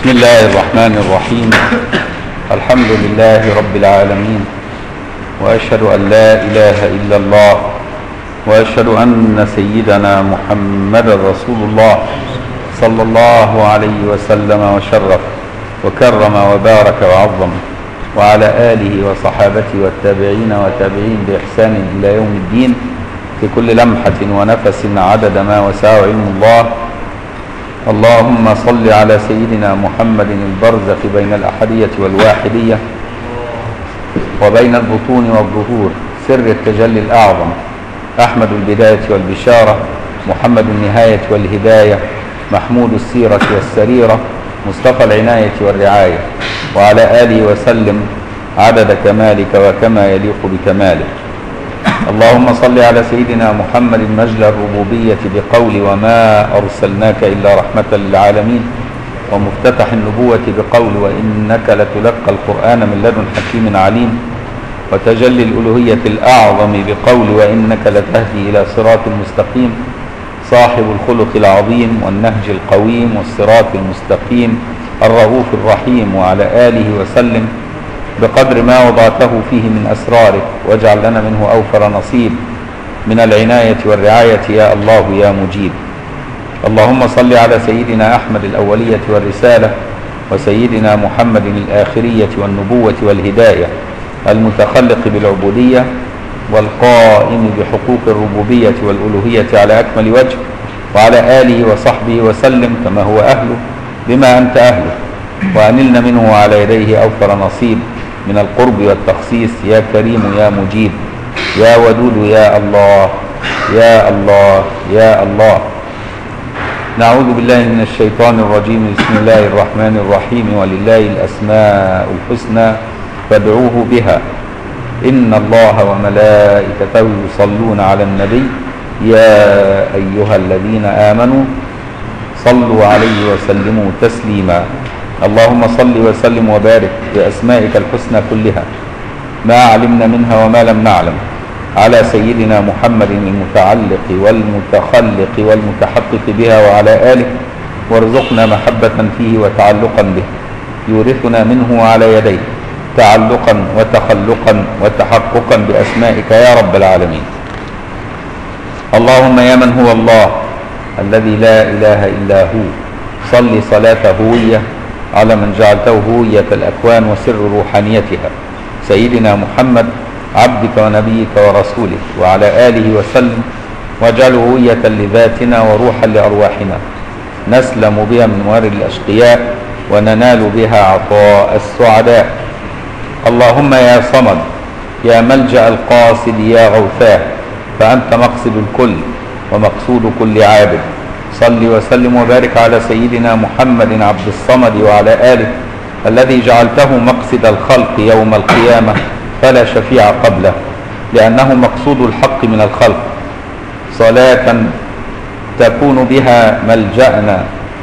بسم الله الرحمن الرحيم الحمد لله رب العالمين واشهد ان لا اله الا الله واشهد ان سيدنا محمد رسول الله صلى الله عليه وسلم وشرف وكرم وبارك وعظم وعلى اله وصحابته والتابعين وتابعين باحسان الى يوم الدين في كل لمحه ونفس عدد ما وسع علم الله اللهم صل على سيدنا محمد البرزخ بين الأحدية والواحدية وبين البطون والظهور سر التجلي الأعظم أحمد البداية والبشارة محمد النهاية والهداية محمود السيرة والسريرة مصطفى العناية والرعاية وعلى آله وسلم عدد كمالك وكما يليق بكمالك اللهم صل على سيدنا محمد مجل الربوبية بقول وما أرسلناك إلا رحمة للعالمين ومفتتح النبوة بقول وإنك لتلقى القرآن من لدن حكيم عليم وتجلي الألوهية الأعظم بقول وإنك لتهدي إلى صراط مستقيم صاحب الخلق العظيم والنهج القويم والصراط المستقيم الرؤوف الرحيم وعلى آله وسلم بقدر ما وضعته فيه من أسرارك واجعل لنا منه أوفر نصيب من العناية والرعاية يا الله يا مجيب اللهم صل على سيدنا أحمد الأولية والرسالة وسيدنا محمد الآخرية والنبوة والهداية المتخلق بالعبودية والقائم بحقوق الربوبية والألوهية على أكمل وجه وعلى آله وصحبه وسلم كما هو أهله بما أنت أهله وأنلنا منه على يديه أوفر نصيب من القرب والتخصيص يا كريم يا مجيب يا ودود يا الله يا الله يا الله نعوذ بالله من الشيطان الرجيم بسم الله الرحمن الرحيم ولله الأسماء الحسنى فادعوه بها إن الله وملائكته يصلون على النبي يا أيها الذين آمنوا صلوا عليه وسلموا تسليما اللهم صل وسلم وبارك بأسمائك الحسنى كلها ما علمنا منها وما لم نعلم على سيدنا محمد المتعلق والمتخلق والمتحقق بها وعلى آله وارزقنا محبة فيه وتعلقا به يورثنا منه على يديه تعلقا وتخلقا وتحققا بأسمائك يا رب العالمين اللهم يا من هو الله الذي لا إله إلا هو صل صلاة هوية على من جعلته هوية الأكوان وسر روحانيتها سيدنا محمد عبدك ونبيك ورسولك وعلى آله وسلم واجعله هوية لذاتنا وروحا لأرواحنا نسلم بها من موارد الأشقياء وننال بها عطاء السعداء اللهم يا صمد يا ملجأ القاصد يا غوثاه فأنت مقصد الكل ومقصود كل عابد صل وسلم وبارك على سيدنا محمد عبد الصمد وعلى آله الذي جعلته مقصد الخلق يوم القيامة فلا شفيع قبله لأنه مقصود الحق من الخلق صلاة تكون بها ملجأنا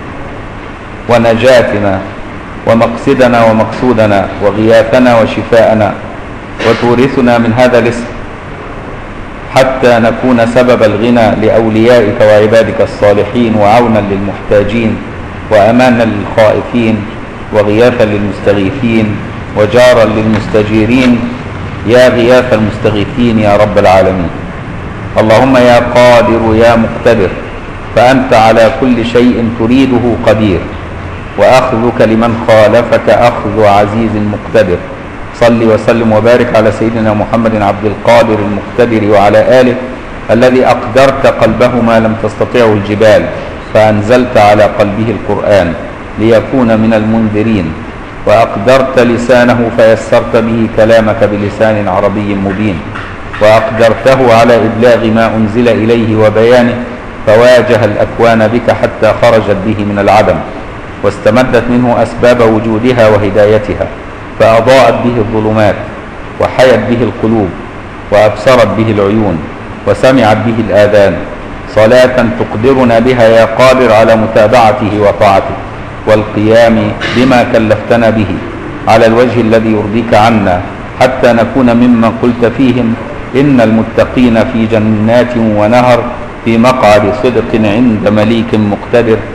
ونجاتنا ومقصدنا ومقصودنا وغياثنا وشفاءنا وتورثنا من هذا الاسم حتى نكون سبب الغنى لأوليائك وعبادك الصالحين وعونا للمحتاجين وأمانا للخائفين وغياثا للمستغيثين وجارا للمستجيرين يا غياث المستغيثين يا رب العالمين اللهم يا قادر يا مقتدر فأنت على كل شيء تريده قدير وأخذك لمن خالفك أخذ عزيز مقتدر صل وسلم وبارك على سيدنا محمد عبد القادر المقتدر وعلى آله الذي أقدرت قلبه ما لم تستطيعه الجبال فأنزلت على قلبه القرآن ليكون من المنذرين وأقدرت لسانه فيسرت به كلامك بلسان عربي مبين وأقدرته على إبلاغ ما أنزل إليه وبيانه فواجه الأكوان بك حتى خرجت به من العدم واستمدت منه أسباب وجودها وهدايتها فأضاءت به الظلمات وحيت به القلوب وأبصرت به العيون وسمعت به الآذان صلاة تقدرنا بها يا قادر على متابعته وطاعته والقيام بما كلفتنا به على الوجه الذي يرضيك عنا حتى نكون ممن قلت فيهم إن المتقين في جنات ونهر في مقعد صدق عند مليك مقتدر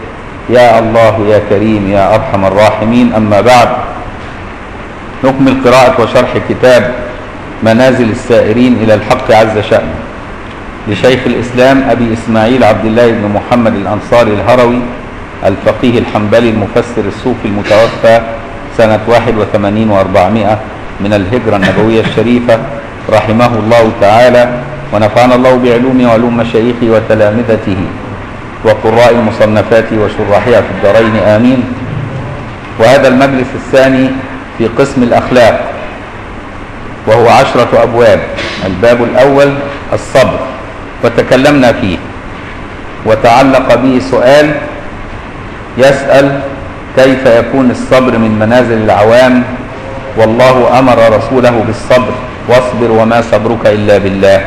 يا الله يا كريم يا أرحم الراحمين أما بعد نكمل قراءة وشرح كتاب منازل السائرين إلى الحق عز شأنه لشيخ الإسلام أبي إسماعيل عبد الله بن محمد الأنصاري الهروي الفقيه الحنبلي المفسر الصوفي المتوفى سنة 81 و400 من الهجرة النبوية الشريفة رحمه الله تعالى ونفعنا الله بعلومه وعلوم مشايخه وتلامذته وقراء مصنفاته وشراحها في الدارين آمين وهذا المجلس الثاني في قسم الأخلاق وهو عشرة أبواب الباب الأول الصبر وتكلمنا فيه وتعلق به سؤال يسأل كيف يكون الصبر من منازل العوام والله أمر رسوله بالصبر واصبر وما صبرك إلا بالله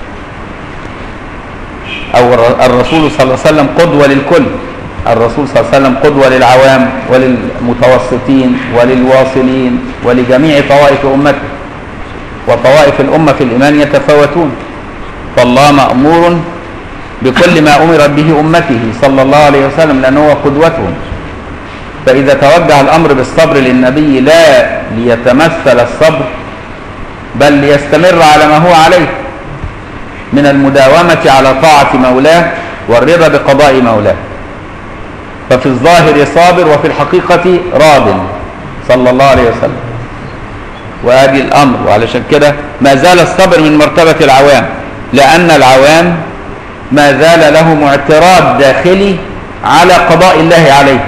أو الرسول صلى الله عليه وسلم قدوة للكل الرسول صلى الله عليه وسلم قدوة للعوام وللمتوسطين وللواصلين ولجميع طوائف أمته وطوائف الأمة في الإيمان يتفاوتون فالله مأمور بكل ما أمرت به أمته صلى الله عليه وسلم لأنه هو قدوتهم فإذا توجه الأمر بالصبر للنبي لا ليتمثل الصبر بل ليستمر على ما هو عليه من المداومة على طاعة مولاه والرضا بقضاء مولاه ففي الظاهر صابر وفي الحقيقة راض صلى الله عليه وسلم وهذه الأمر وعلشان كده ما زال الصبر من مرتبة العوام لأن العوام ما زال لهم اعتراض داخلي على قضاء الله عليه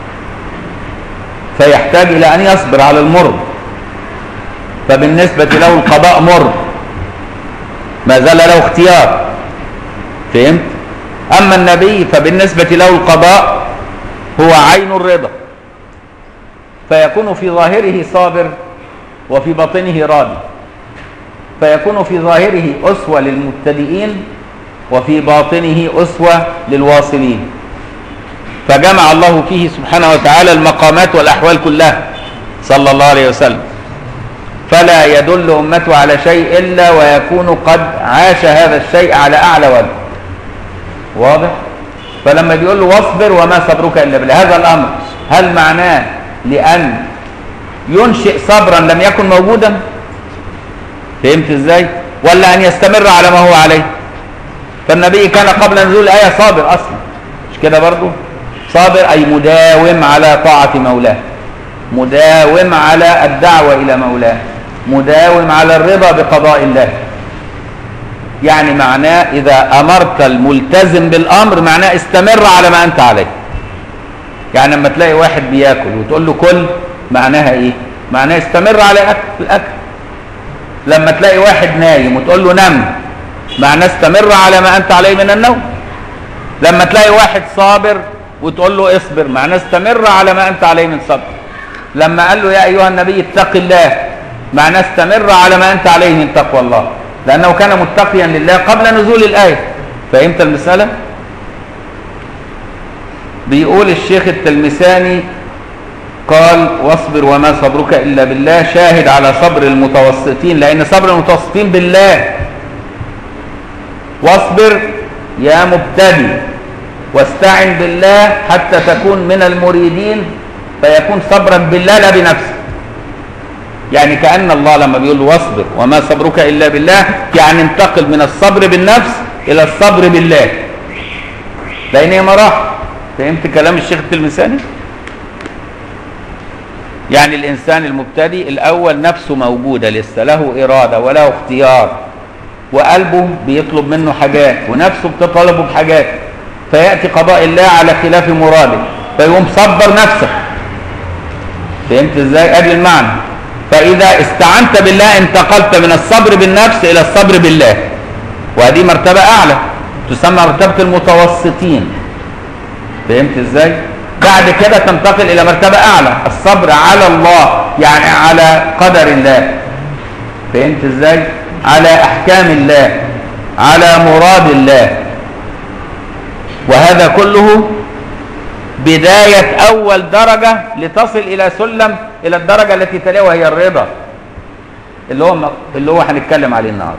فيحتاج إلى أن يصبر على المر فبالنسبة له القضاء مر ما زال له اختيار فهمت أما النبي فبالنسبة له القضاء هو عين الرضا فيكون في ظاهره صابر وفي باطنه راضي فيكون في ظاهره أسوة للمبتدئين وفي باطنه أسوة للواصلين فجمع الله فيه سبحانه وتعالى المقامات والأحوال كلها صلى الله عليه وسلم فلا يدل أمته على شيء إلا ويكون قد عاش هذا الشيء على أعلى وجه واضح فلما بيقول له واصبر وما صبرك إلا بالله هذا الأمر هل معناه لأن ينشئ صبرا لم يكن موجودا فهمت ازاي ولا أن يستمر على ما هو عليه فالنبي كان قبل نزول الآية صابر أصلا مش كده برضو صابر أي مداوم على طاعة مولاه مداوم على الدعوة إلى مولاه مداوم على الرضا بقضاء الله يعني معناه إذا أمرت الملتزم بالأمر معناه استمر على ما أنت عليه يعني لما تلاقي واحد بياكل وتقول له كل معناها إيه معناه استمر على أكل الأكل لما تلاقي واحد نايم وتقول له نم معناه استمر على ما أنت عليه من النوم لما تلاقي واحد صابر وتقول له اصبر معناه استمر على ما أنت عليه من صبر لما قال له يا أيها النبي اتق الله معناه استمر على ما أنت عليه من تقوى الله لأنه كان متقيا لله قبل نزول الآية فهمت المسألة؟ بيقول الشيخ التلمساني قال واصبر وما صبرك إلا بالله شاهد على صبر المتوسطين لأن صبر المتوسطين بالله واصبر يا مبتدي واستعن بالله حتى تكون من المريدين فيكون صبرا بالله لا بنفسك يعني كأن الله لما بيقول له واصبر وما صبرك إلا بالله يعني انتقل من الصبر بالنفس إلى الصبر بالله لأن هي مراحل فهمت كلام الشيخ التلمساني يعني الإنسان المبتدئ الأول نفسه موجودة لسه له إرادة وله اختيار وقلبه بيطلب منه حاجات ونفسه بتطلبه بحاجات فيأتي قضاء الله على خلاف مراده فيقوم صبر نفسك فهمت ازاي ادي المعنى فاذا استعنت بالله انتقلت من الصبر بالنفس الى الصبر بالله وهذه مرتبة اعلى تسمى مرتبة المتوسطين فهمت ازاي بعد كده تنتقل الى مرتبة اعلى الصبر على الله يعني على قدر الله فهمت ازاي على احكام الله على مراد الله وهذا كله بداية أول درجة لتصل إلى سلم إلى الدرجة التي تليها وهي الرضا اللي هو اللي هو هنتكلم عليه النهارده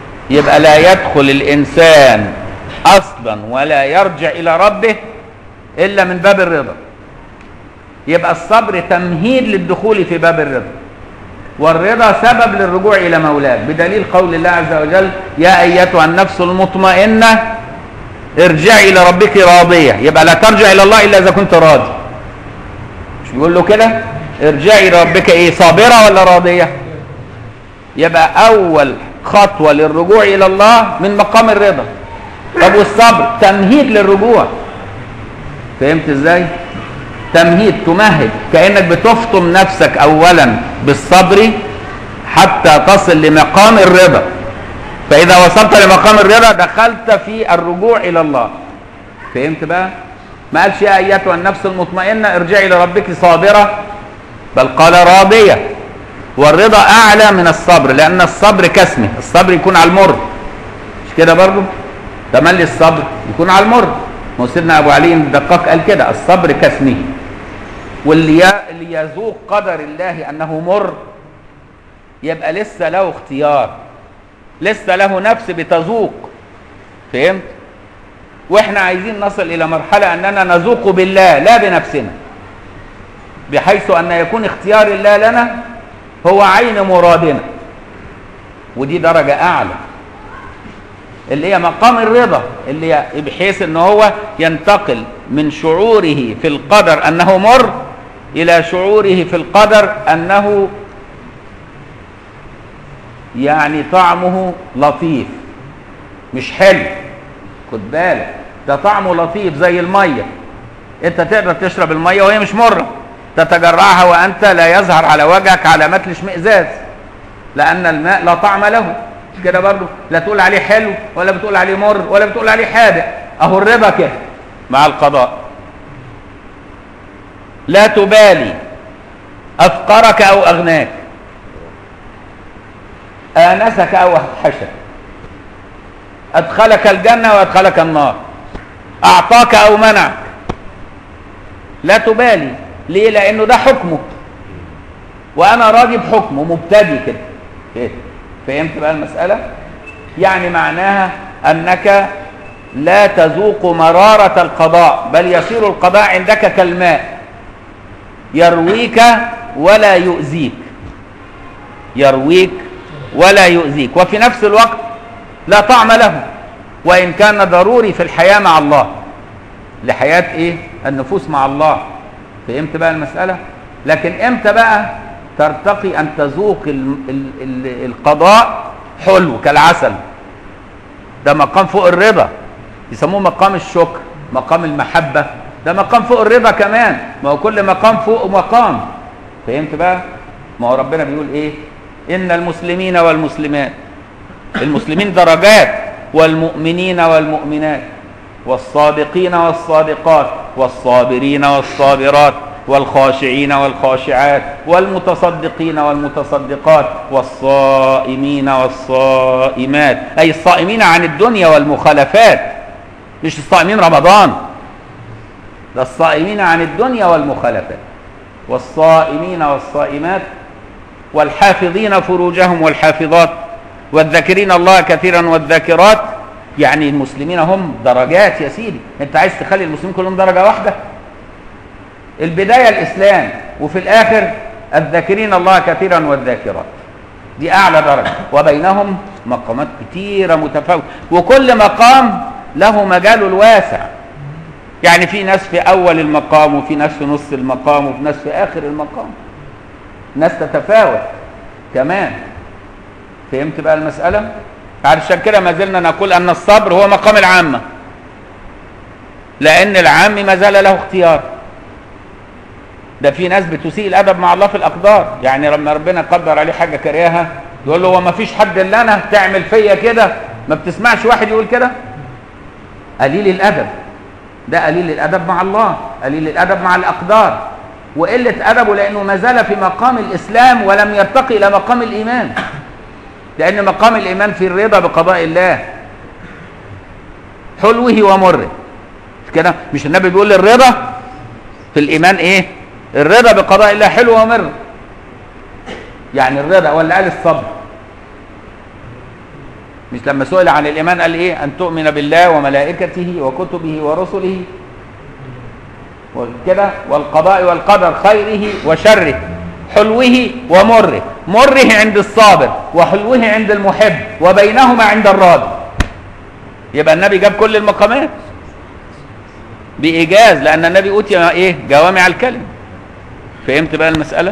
يبقى لا يدخل الإنسان أصلا ولا يرجع إلى ربه الا من باب الرضا يبقى الصبر تمهيد للدخول في باب الرضا والرضا سبب للرجوع الى مولاك بدليل قول الله عز وجل يا ايتها النفس المطمئنه ارجعي الى ربك راضيه يبقى لا ترجع الى الله الا اذا كنت راضي مش بيقول له كده ارجعي الى ربك ايه صابره ولا راضيه يبقى اول خطوه للرجوع الى الله من مقام الرضا طب والصبر تمهيد للرجوع فهمت ازاي تمهيد تمهد كانك بتفطم نفسك اولا بالصبر حتى تصل لمقام الرضا فاذا وصلت لمقام الرضا دخلت في الرجوع الى الله فهمت بقى ما قالش يا ايتها النفس المطمئنه ارجعي الى ربك صابره بل قال راضيه والرضا اعلى من الصبر لان الصبر كاسمه الصبر يكون على المر مش كده برضه تملي الصبر يكون على المر ما هو سيدنا ابو علي الدقاق قال كده الصبر كاسمه واللي ي- اللي يذوق قدر الله انه مر يبقى لسه له اختيار لسه له نفس بتذوق فهمت واحنا عايزين نصل الى مرحله اننا نذوق بالله لا بنفسنا بحيث ان يكون اختيار الله لنا هو عين مرادنا ودي درجه اعلى اللي هي مقام الرضا اللي هي بحيث ان هو ينتقل من شعوره في القدر انه مر الى شعوره في القدر انه يعني طعمه لطيف مش حلو خد بالك ده طعمه لطيف زي الميه انت تقدر تشرب الميه وهي مش مره تتجرعها وانت لا يظهر على وجهك علامات الاشمئزاز لان الماء لا طعم له مش كده برضه لا تقول عليه حلو ولا بتقول عليه مر ولا بتقول عليه حادق اهو الرضا كده مع القضاء لا تبالي افقرك او اغناك آنسك أو أوحشك أدخلك الجنة وأدخلك النار أعطاك أو منعك لا تبالي ليه لأنه ده حكمه وأنا راضي بحكمه مبتدي كده إيه؟ فهمت بقى المسألة يعني معناها أنك لا تذوق مرارة القضاء بل يصير القضاء عندك كالماء يرويك ولا يؤذيك يرويك ولا يؤذيك وفي نفس الوقت لا طعم له وإن كان ضروري في الحياة مع الله لحياة إيه النفوس مع الله فهمت بقى المسألة لكن إمتى بقى ترتقي أن تذوق ال ال ال القضاء حلو كالعسل ده مقام فوق الرضا يسموه مقام الشكر مقام المحبة ده مقام فوق الرضا كمان ما هو كل مقام فوق مقام فهمت بقى ما هو ربنا بيقول ايه ان المسلمين والمسلمات المسلمين درجات والمؤمنين والمؤمنات والصادقين والصادقات والصابرين والصابرات والخاشعين والخاشعات والمتصدقين والمتصدقات والصائمين والصائمات اي الصائمين عن الدنيا والمخالفات مش الصائمين رمضان ده الصائمين عن الدنيا والمخالفات والصائمين والصائمات والحافظين فروجهم والحافظات والذاكرين الله كثيرا والذاكرات يعني المسلمين هم درجات يا سيدي انت عايز تخلي المسلمين كلهم درجه واحده البدايه الاسلام وفي الاخر الذاكرين الله كثيرا والذاكرات دي اعلى درجه وبينهم مقامات كتيره متفاوته وكل مقام له مجاله الواسع يعني في ناس في اول المقام وفي ناس في نص المقام وفي ناس في اخر المقام ناس تتفاوت كمان فهمت بقى المسألة علشان كده ما زلنا نقول أن الصبر هو مقام العامة لأن العام ما زال له اختيار ده في ناس بتسيء الأدب مع الله في الأقدار يعني لما ربنا قدر عليه حاجة كرهها يقول له هو ما فيش حد إلا أنا تعمل فيا كده ما بتسمعش واحد يقول كده قليل الأدب ده قليل الأدب مع الله قليل الأدب مع الأقدار وقلة أدبه لأنه ما زال في مقام الإسلام ولم يرتقي إلى مقام الإيمان لأن مقام الإيمان في الرضا بقضاء الله حلوه ومره مش كده مش النبي بيقول الرضا في الإيمان إيه الرضا بقضاء الله حلو ومر يعني الرضا ولا قال الصبر مش لما سئل عن الإيمان قال إيه أن تؤمن بالله وملائكته وكتبه ورسله كده والقضاء والقدر خيره وشره حلوه ومره مره عند الصابر وحلوه عند المحب وبينهما عند الراضي يبقى النبي جاب كل المقامات بإيجاز لأن النبي أوتي إيه جوامع الكلم فهمت بقى المسألة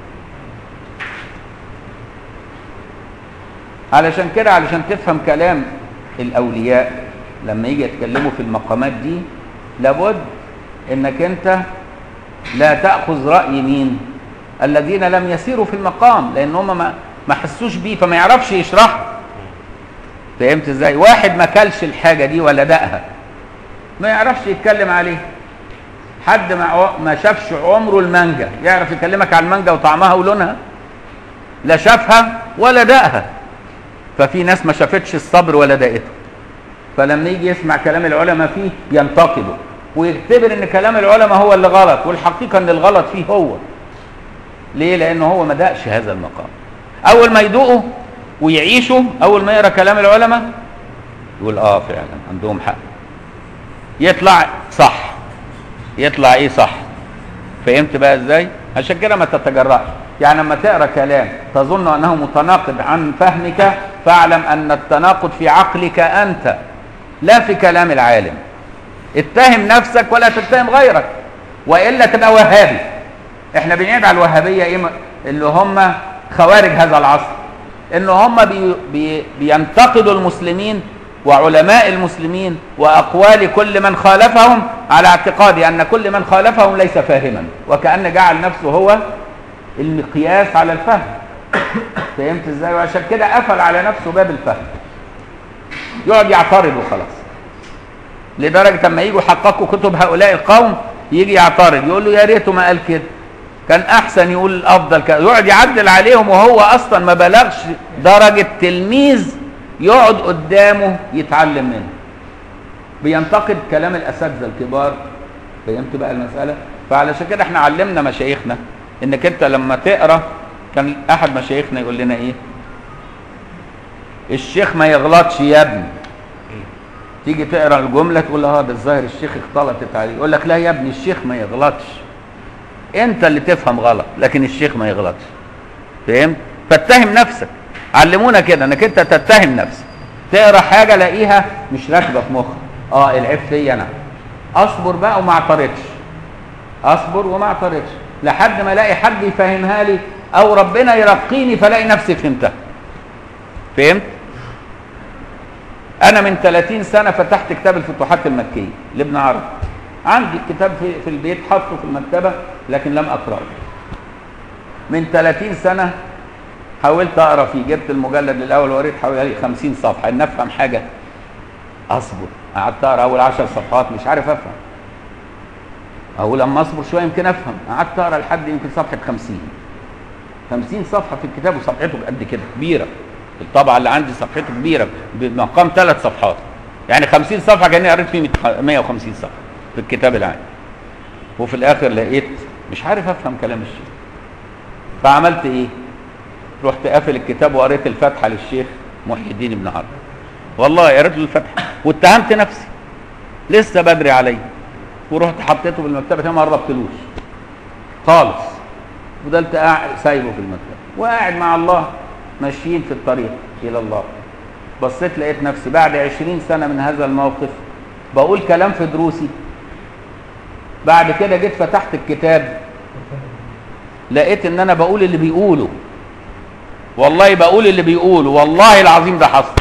علشان كده علشان تفهم كلام الأولياء لما يجي يتكلموا في المقامات دي لابد انك انت لا تأخذ رأي مين الذين لم يسيروا في المقام لان هم ما ما حسوش بيه فما يعرفش يشرحه فهمت ازاي واحد ما كلش الحاجة دي ولا دقها ما يعرفش يتكلم عليه حد ما ما شافش عمره المانجا يعرف يكلمك عن المانجا وطعمها ولونها لا شافها ولا دقها ففي ناس ما شافتش الصبر ولا دقته فلما يجي يسمع كلام العلماء فيه ينتقده ويعتبر ان كلام العلماء هو اللي غلط والحقيقه ان الغلط فيه هو ليه لانه هو ما دقش هذا المقام اول ما يدوقه ويعيشه اول ما يقرا كلام العلماء يقول اه فعلا عندهم حق يطلع صح يطلع ايه صح فهمت بقى ازاي عشان كده ما تتجرأش يعني لما تقرا كلام تظن انه متناقض عن فهمك فاعلم ان التناقض في عقلك انت لا في كلام العالم اتهم نفسك ولا تتهم غيرك والا تبقى وهابي احنا بنعيب على الوهابيه ايه اللي هم خوارج هذا العصر ان هم بي بي بينتقدوا المسلمين وعلماء المسلمين واقوال كل من خالفهم على اعتقاد ان كل من خالفهم ليس فاهما وكان جعل نفسه هو المقياس على الفهم فهمت ازاي وعشان كده قفل على نفسه باب الفهم يقعد يعترض وخلاص لدرجه اما يجوا يحققوا كتب هؤلاء القوم يجي يعترض يقول له يا ريته ما قال كده كان احسن يقول الافضل كده يقعد يعدل عليهم وهو اصلا ما بلغش درجه تلميذ يقعد قدامه يتعلم منه بينتقد كلام الاساتذه الكبار فهمت بقى المساله فعلشان كده احنا علمنا مشايخنا انك انت لما تقرا كان احد مشايخنا يقول لنا ايه الشيخ ما يغلطش يا ابني تيجي تقرا الجمله تقول اه ده الظاهر الشيخ اختلطت عليه يقول لك لا يا ابني الشيخ ما يغلطش انت اللي تفهم غلط لكن الشيخ ما يغلطش فهمت فاتهم نفسك علمونا كده انك انت تتهم نفسك تقرا حاجه لاقيها مش راكبه في مخك اه العيب فيا انا اصبر بقى وما اعترضش اصبر وما اعترضش لحد ما الاقي حد يفهمها لي او ربنا يرقيني فلاقي نفسي فهمتها فهمت انا من 30 سنه فتحت كتاب الفتوحات المكيه لابن عربي عندي الكتاب في, في البيت حاطه في المكتبه لكن لم اقراه من 30 سنه حاولت اقرا فيه جبت المجلد الاول وقريت حوالي 50 صفحه ان افهم حاجه اصبر قعدت اقرا اول 10 صفحات مش عارف افهم اقول اما اصبر شويه يمكن افهم قعدت اقرا لحد يمكن صفحه 50 50 صفحه في الكتاب وصفحته قد كده كبيره الطبعه اللي عندي صفحته كبيره بمقام ثلاث صفحات يعني 50 صفحه كاني قريت فيه 150 صفحه في الكتاب العام وفي الاخر لقيت مش عارف افهم كلام الشيخ فعملت ايه رحت قافل الكتاب وقريت الفاتحه للشيخ محي الدين ابن عربي والله قريت له الفاتحه واتهمت نفسي لسه بدري عليا ورحت حطيته في المكتبه تاني ما قربتلوش خالص فضلت قاعد سايبه في المكتبه وقاعد مع الله ماشيين في الطريق الى الله بصيت لقيت نفسي بعد عشرين سنه من هذا الموقف بقول كلام في دروسي بعد كده جيت فتحت الكتاب لقيت ان انا بقول اللي بيقوله والله بقول اللي بيقوله والله العظيم ده حصل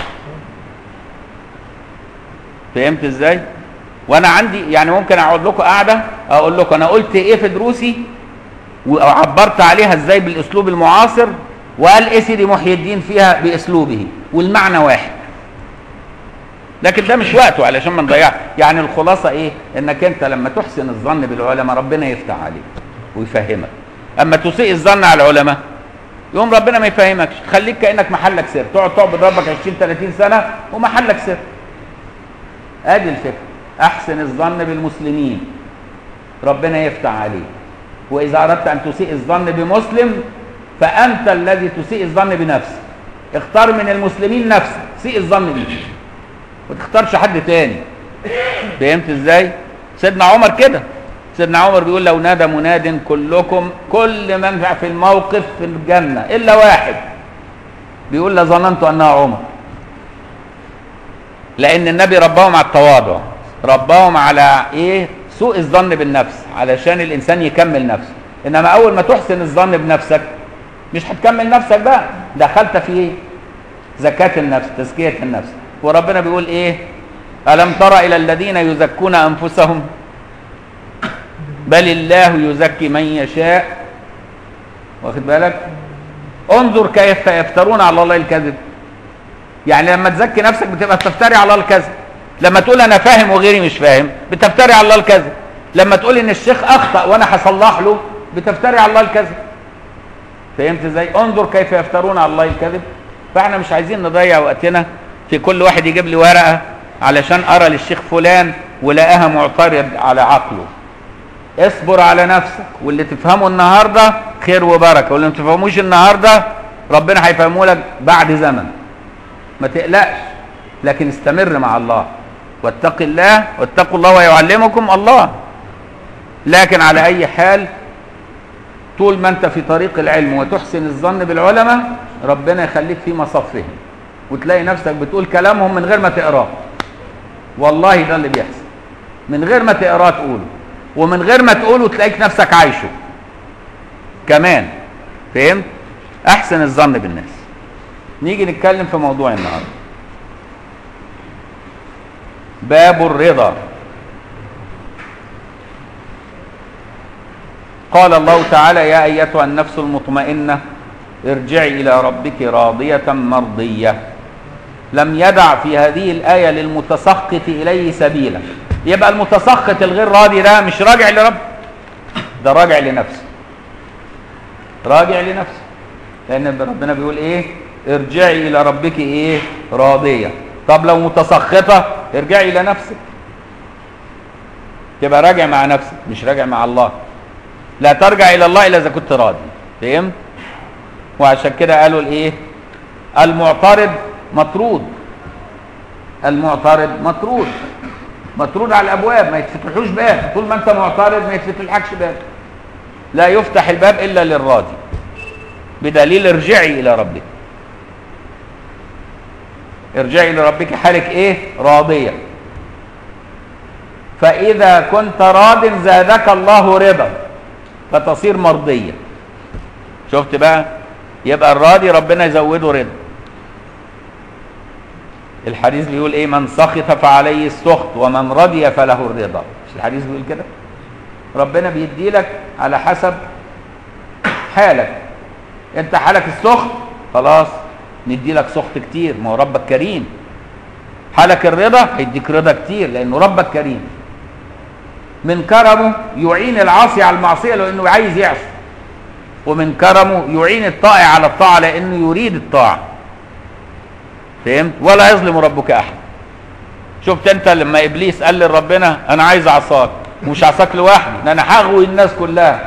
فهمت ازاي وانا عندي يعني ممكن اقعد لكم قاعده اقول لكم انا قلت ايه في دروسي وعبرت عليها ازاي بالاسلوب المعاصر وقال ايه سيدي محي الدين فيها باسلوبه والمعنى واحد لكن ده مش وقته علشان ما نضيعش يعني الخلاصه ايه انك انت لما تحسن الظن بالعلماء ربنا يفتح عليك ويفهمك اما تسيء الظن على العلماء يوم ربنا ما يفهمكش خليك كانك محلك سر تقعد تعبد ربك 20 30 سنه ومحلك سر ادي الفكره احسن الظن بالمسلمين ربنا يفتح عليك واذا اردت ان تسيء الظن بمسلم فانت الذي تسيء الظن بنفسك اختار من المسلمين نفسك سيء الظن بيه ما تختارش حد تاني فهمت ازاي سيدنا عمر كده سيدنا عمر بيقول لو نادى مناد كلكم كل من في الموقف في الجنة إلا واحد بيقول لظننت أنها عمر لأن النبي رباهم على التواضع رباهم على إيه سوء الظن بالنفس علشان الإنسان يكمل نفسه إنما أول ما تحسن الظن بنفسك مش هتكمل نفسك بقى دخلت في إيه زكاة النفس تزكية النفس وربنا بيقول إيه ألم تر إلى الذين يزكون أنفسهم بل الله يزكي من يشاء واخد بالك انظر كيف يفترون على الله الكذب يعني لما تزكي نفسك بتبقى تفتري على الله الكذب لما تقول انا فاهم وغيري مش فاهم بتفتري على الله الكذب لما تقول ان الشيخ اخطا وانا هصلح له بتفتري على الله الكذب فهمت ازاي انظر كيف يفترون على الله الكذب فاحنا مش عايزين نضيع وقتنا في كل واحد يجيب لي ورقه علشان ارى للشيخ فلان ولقاها معترض على عقله اصبر على نفسك واللي تفهمه النهارده خير وبركه واللي ما تفهموش النهارده ربنا هيفهمه لك بعد زمن ما تقلقش لكن استمر مع الله واتق الله واتقوا الله ويعلمكم الله لكن على اي حال طول ما انت في طريق العلم وتحسن الظن بالعلماء ربنا يخليك في مصفهم وتلاقي نفسك بتقول كلامهم من غير ما تقراه والله ده اللي بيحصل من غير ما تقراه تقوله ومن غير ما تقوله تلاقيك نفسك عايشه كمان فهمت احسن الظن بالناس نيجي نتكلم في موضوع النهارده باب الرضا قال الله تعالى يا ايتها النفس المطمئنه ارجعي الى ربك راضيه مرضيه لم يدع في هذه الايه للمتسخط اليه سبيلا يبقى المتسخط الغير راضي ده مش راجع لرب ده راجع لنفسه راجع لنفسه لان ربنا بيقول ايه ارجعي الى ربك ايه راضيه طب لو متسخطه ارجعي الى نفسك تبقى راجع مع نفسك مش راجع مع الله لا ترجع الى الله الا اذا كنت راضي فهمت وعشان كده قالوا الايه المعترض مطرود المعترض مطرود مطرود على الابواب ما يتفتحوش باب طول ما انت معترض ما يتفتحلكش باب لا يفتح الباب الا للراضي بدليل ارجعي الى ربك ارجعي لربك حالك ايه راضيه فاذا كنت راض زادك الله رضا فتصير مرضيه شفت بقى يبقى الراضي ربنا يزوده رضا الحديث بيقول ايه من سخط فعليه السخط ومن رضي فله الرضا مش الحديث بيقول كده ربنا بيدي لك على حسب حالك انت حالك السخط خلاص ندي لك سخط كتير ما هو ربك كريم حالك الرضا هيديك رضا كتير لانه ربك كريم من كرمه يعين العاصي على المعصيه لانه عايز يعصي ومن كرمه يعين الطائع على الطاعه لانه يريد الطاعه فهمت ولا يظلم ربك احد شفت انت لما ابليس قال لربنا انا عايز اعصاك مش عصاك لوحدي ده انا هغوي الناس كلها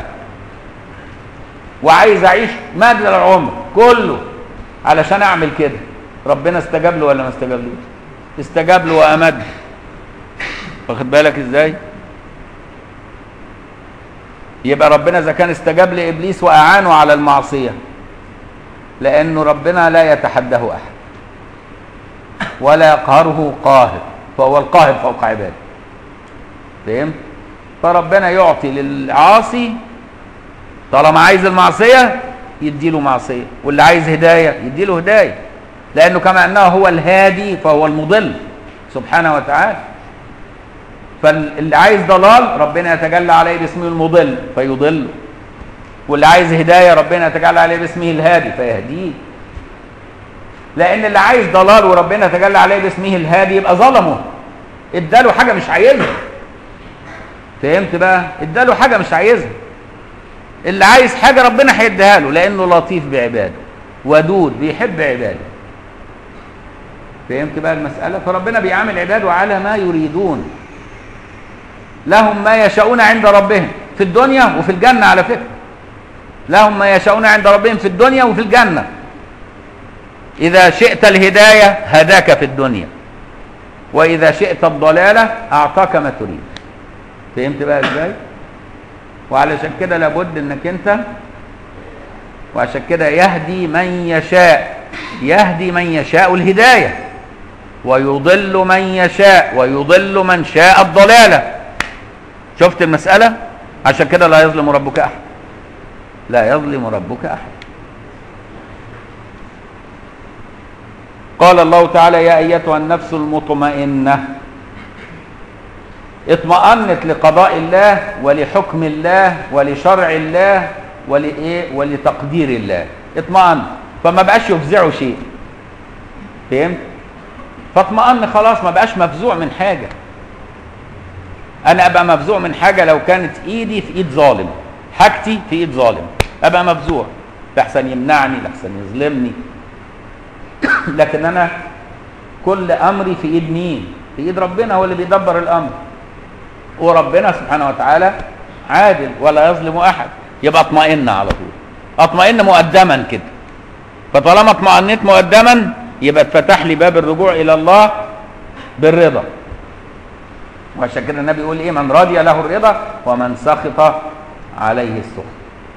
وعايز اعيش مدى العمر كله علشان اعمل كده ربنا استجاب له ولا ما استجابلوش استجاب له وامد واخد بالك ازاي يبقى ربنا اذا كان استجاب لابليس واعانه على المعصيه لانه ربنا لا يتحداه احد ولا يقهره قاهر فهو القاهر فوق عباده فهمت فربنا يعطي للعاصي طالما عايز المعصيه يديله معصيه واللي عايز هدايه يديله هدايه لانه كما انه هو الهادي فهو المضل سبحانه وتعالى فاللي عايز ضلال ربنا يتجلى عليه باسمه المضل فيضله واللي عايز هدايه ربنا يتجلى عليه باسمه الهادي فيهديه لان اللي عايز ضلال وربنا يتجلى عليه باسمه الهادي يبقى ظلمه اداله حاجه مش عايزها فهمت بقى اداله حاجه مش عايزها اللي عايز حاجه ربنا هيديها له لانه لطيف بعباده ودود بيحب عباده فهمت بقى المساله فربنا بيعامل عباده على ما يريدون لهم ما يشاءون عند ربهم في الدنيا وفي الجنه على فكره لهم ما يشاءون عند ربهم في الدنيا وفي الجنه اذا شئت الهدايه هداك في الدنيا واذا شئت الضلاله اعطاك ما تريد فهمت بقى ازاي وعلشان كده لابد انك انت وعشان كده يهدي من يشاء يهدي من يشاء الهدايه ويضل من يشاء ويضل من شاء الضلاله شفت المساله عشان كده لا يظلم ربك احد لا يظلم ربك احد قال الله تعالى يا ايتها النفس المطمئنه اطمأنت لقضاء الله ولحكم الله ولشرع الله ولإيه ولتقدير الله اطمأن فما بقاش يفزعه شيء فهمت فاطمأن خلاص ما بقاش مفزوع من حاجة انا ابقى مفزوع من حاجة لو كانت ايدي في ايد ظالم حاجتي في ايد ظالم ابقى مفزوع لحسن يمنعني لحسن يظلمني لكن انا كل امري في ايد مين في ايد ربنا هو اللي بيدبر الامر وربنا سبحانه وتعالى عادل ولا يظلم احد يبقى اطمئن على طول اطمئن مقدما كده فطالما اطمئنيت مقدما يبقى اتفتح لي باب الرجوع الى الله بالرضا وعشان كده النبي يقول ايه من رضي له الرضا ومن سخط عليه السخط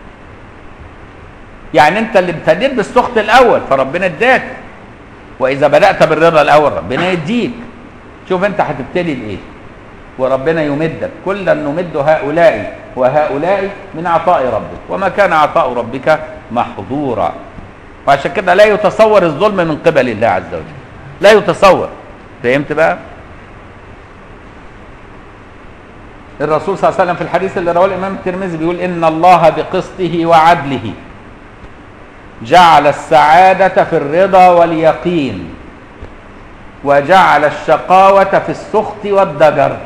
يعني انت اللي ابتديت بالسخط الاول فربنا اداك واذا بدات بالرضا الاول ربنا يديك شوف انت هتبتدي بايه وربنا يمدك كلا نمد هؤلاء وهؤلاء من عطاء ربك وما كان عطاء ربك محظورا وعشان كده لا يتصور الظلم من قبل الله عز وجل لا يتصور فهمت بقى الرسول صلى الله عليه وسلم في الحديث اللي رواه الامام الترمذي بيقول ان الله بقسطه وعدله جعل السعاده في الرضا واليقين وجعل الشقاوه في السخط والضجر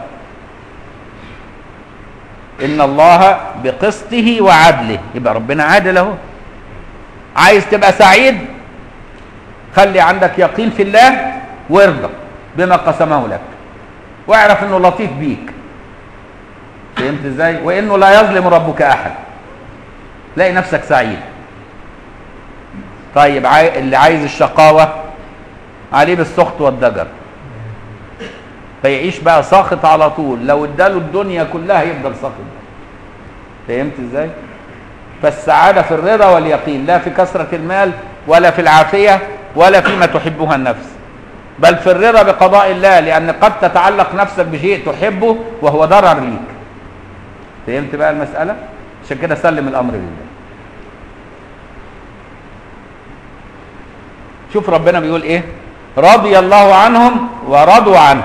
ان الله بقسطه وعدله يبقى ربنا عادل اهو عايز تبقى سعيد خلي عندك يقين في الله وارضى بما قسمه لك واعرف انه لطيف بيك فهمت ازاي وانه لا يظلم ربك احد تلاقي نفسك سعيد طيب عاي... اللي عايز الشقاوه عليه بالسخط والضجر فيعيش بقى ساخط على طول لو اداله الدنيا كلها يفضل ساخط فهمت ازاي فالسعادة في الرضا واليقين لا في كثرة المال ولا في العافية ولا فيما تحبها النفس بل في الرضا بقضاء الله لأن قد تتعلق نفسك بشيء تحبه وهو ضرر ليك فهمت بقى المسألة عشان كده سلم الأمر لله شوف ربنا بيقول ايه رضي الله عنهم ورضوا عنه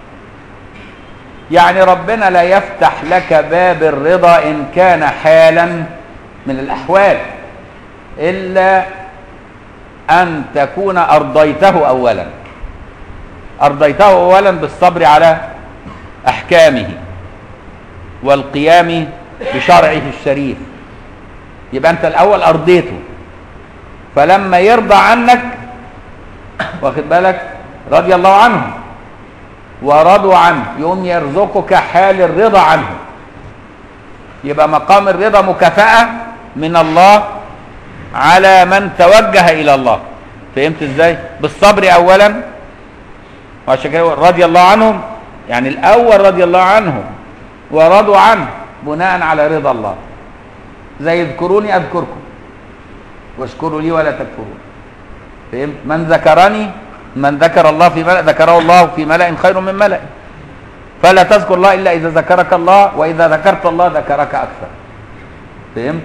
يعني ربنا لا يفتح لك باب الرضا ان كان حالا من الاحوال الا ان تكون ارضيته اولا ارضيته اولا بالصبر على احكامه والقيام بشرعه الشريف يبقى انت الاول ارضيته فلما يرضى عنك واخد بالك رضي الله عنه ورضوا عنه يقوم يرزقك حال الرضا عنه يبقى مقام الرضا مكافأة من الله على من توجه إلى الله فهمت ازاي بالصبر أولا وعشان كده رضي الله عنهم يعني الأول رضي الله عنهم ورضوا عنه بناء على رضا الله زي اذكروني أذكركم واشكروا لي ولا تكفرون فهمت من ذكرني من ذكر الله في ملأ ذكره الله في ملأ خير من ملأ فلا تذكر الله إلا إذا ذكرك الله وإذا ذكرت الله ذكرك أكثر فهمت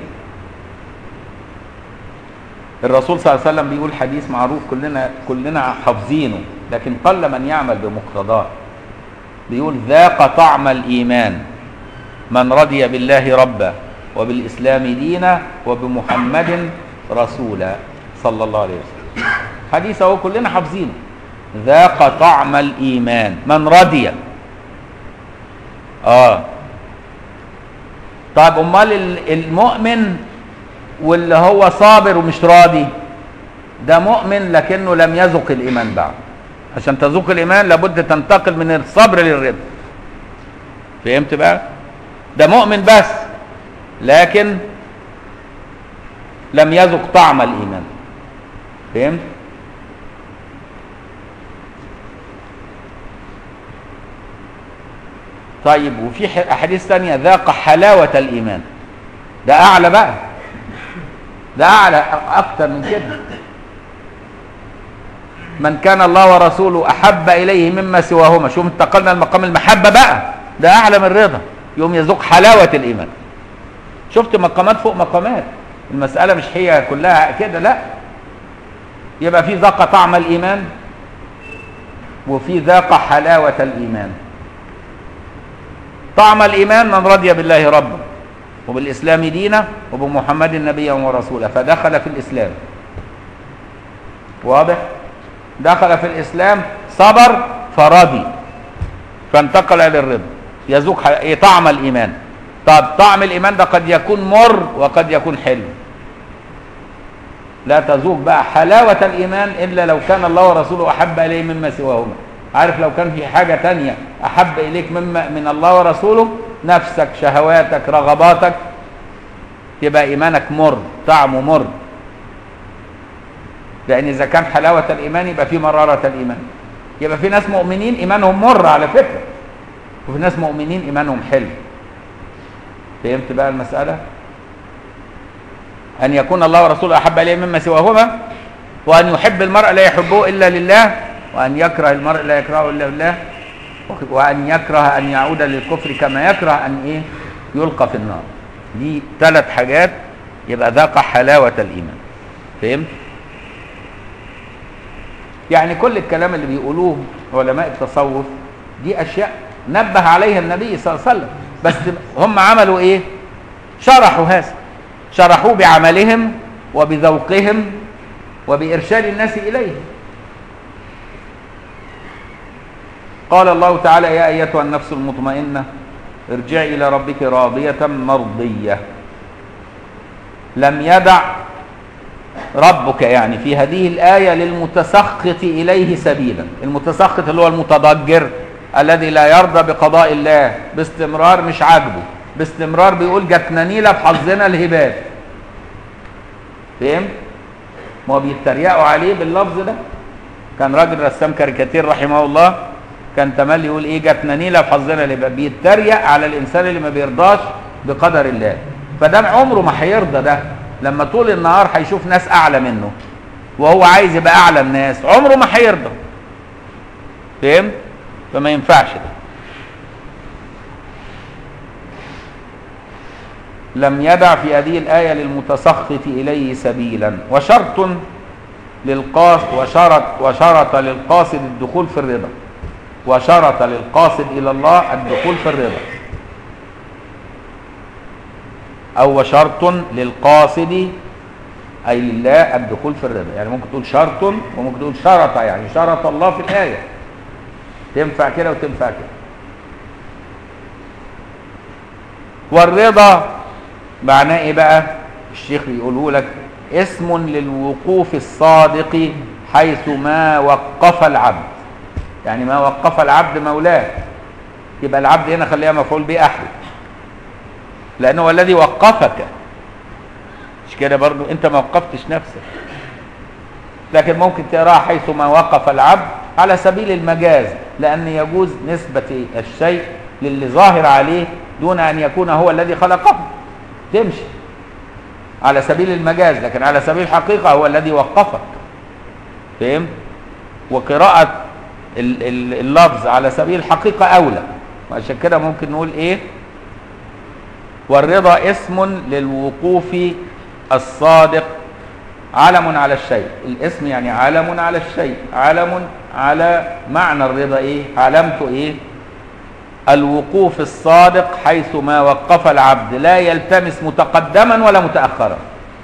الرسول صلى الله عليه وسلم بيقول حديث معروف كلنا كلنا حافظينه لكن قل من يعمل بمقتضاه بيقول ذاق طعم الإيمان من رضي بالله ربا وبالإسلام دينا وبمحمد رسولا صلى الله عليه وسلم حديث اهو كلنا حافظينه ذاق طعم الايمان من رضي اه طيب امال المؤمن واللي هو صابر ومش راضي ده مؤمن لكنه لم يذق الايمان بعد عشان تذوق الايمان لابد تنتقل من الصبر للرضا فهمت بقى ده مؤمن بس لكن لم يذق طعم الايمان فهمت طيب وفي احاديث ثانيه ذاق حلاوه الايمان ده اعلى بقى ده اعلى اكتر من كده من كان الله ورسوله احب اليه مما سواهما شوف انتقلنا لمقام المحبه بقى ده اعلى من الرضا يوم يذوق حلاوه الايمان شفت مقامات فوق مقامات المساله مش هي كلها كده لا يبقى في ذاق طعم الايمان وفي ذاق حلاوه الايمان طعم الايمان من رضي بالله ربا وبالاسلام دينا وبمحمد نبيا ورسولا فدخل في الاسلام واضح دخل في الاسلام صبر فرضي فانتقل الى الرضا يذوق ح- ايه طعم الايمان طب طعم الايمان ده قد يكون مر وقد يكون حلو لا تذوق بقى حلاوة الإيمان إلا لو كان الله ورسوله أحب إليه مما سواهما عارف لو كان في حاجة تانية أحب إليك مما من الله ورسوله نفسك شهواتك رغباتك يبقى إيمانك مر طعمه مر لأن إذا كان حلاوة الإيمان يبقى في مرارة الإيمان يبقى في ناس مؤمنين إيمانهم مر على فكرة وفي ناس مؤمنين إيمانهم حلو فهمت بقى المسألة؟ أن يكون الله ورسوله أحب إليه مما سواهما وأن يحب المرء لا يحبه إلا لله وأن يكره المرء لا يكرهه إلا لله وأن يكره أن يعود للكفر كما يكره أن إيه يلقى في النار دي ثلاث حاجات يبقى ذاق حلاوة الإيمان فهمت؟ يعني كل الكلام اللي بيقولوه علماء التصوف دي أشياء نبه عليها النبي صلى الله عليه وسلم بس هم عملوا إيه؟ شرحوا هذا شرحوه بعملهم وبذوقهم وبإرشاد الناس إليه قال الله تعالى يا أيتها النفس المطمئنة ارجعي إلى ربك راضية مرضية لم يدع ربك يعني في هذه الآية للمتسخط إليه سبيلا المتسخط اللي هو المتضجر الذي لا يرضى بقضاء الله باستمرار مش عاجبه باستمرار بيقول جاتنا نيله بحظنا الهبات فهمت؟ ما هو بيتريقوا عليه باللفظ ده كان راجل رسام كاريكاتير رحمه الله كان تملي يقول ايه جاتنا نيله بحظنا الهبات بيتريق على الانسان اللي ما بيرضاش بقدر الله فده عمره ما هيرضى ده لما طول النهار هيشوف ناس اعلى منه وهو عايز يبقى اعلى الناس عمره ما هيرضى فهمت؟ فما ينفعش ده لم يدع في هذه الآية للمتسخط إليه سبيلا وشرط للقاص وشرط وشرط للقاصد الدخول في الرضا وشرط للقاصد إلى الله الدخول في الرضا أو وشرط للقاصد أي لله الدخول في الرضا يعني ممكن تقول شرط وممكن تقول شرط يعني شرط الله في الآية تنفع كده وتنفع كده والرضا معناه ايه بقى الشيخ بيقوله لك اسم للوقوف الصادق حيث ما وقف العبد يعني ما وقف العبد مولاه يبقى العبد هنا خليها مفعول به احد لانه هو الذي وقفك مش كده برضو انت ما وقفتش نفسك لكن ممكن تقراها حيث ما وقف العبد على سبيل المجاز لان يجوز نسبه الشيء للي ظاهر عليه دون ان يكون هو الذي خلقه تمشي على سبيل المجاز لكن على سبيل الحقيقة هو الذي وقفك فهم وقراءة ال- ال- اللفظ على سبيل الحقيقة أولى وعشان كده ممكن نقول إيه والرضا اسم للوقوف الصادق علم على الشيء الاسم يعني علم على الشيء علم على معنى الرضا ايه علامته ايه الوقوف الصادق حيث ما وقف العبد لا يلتمس متقدما ولا متاخرا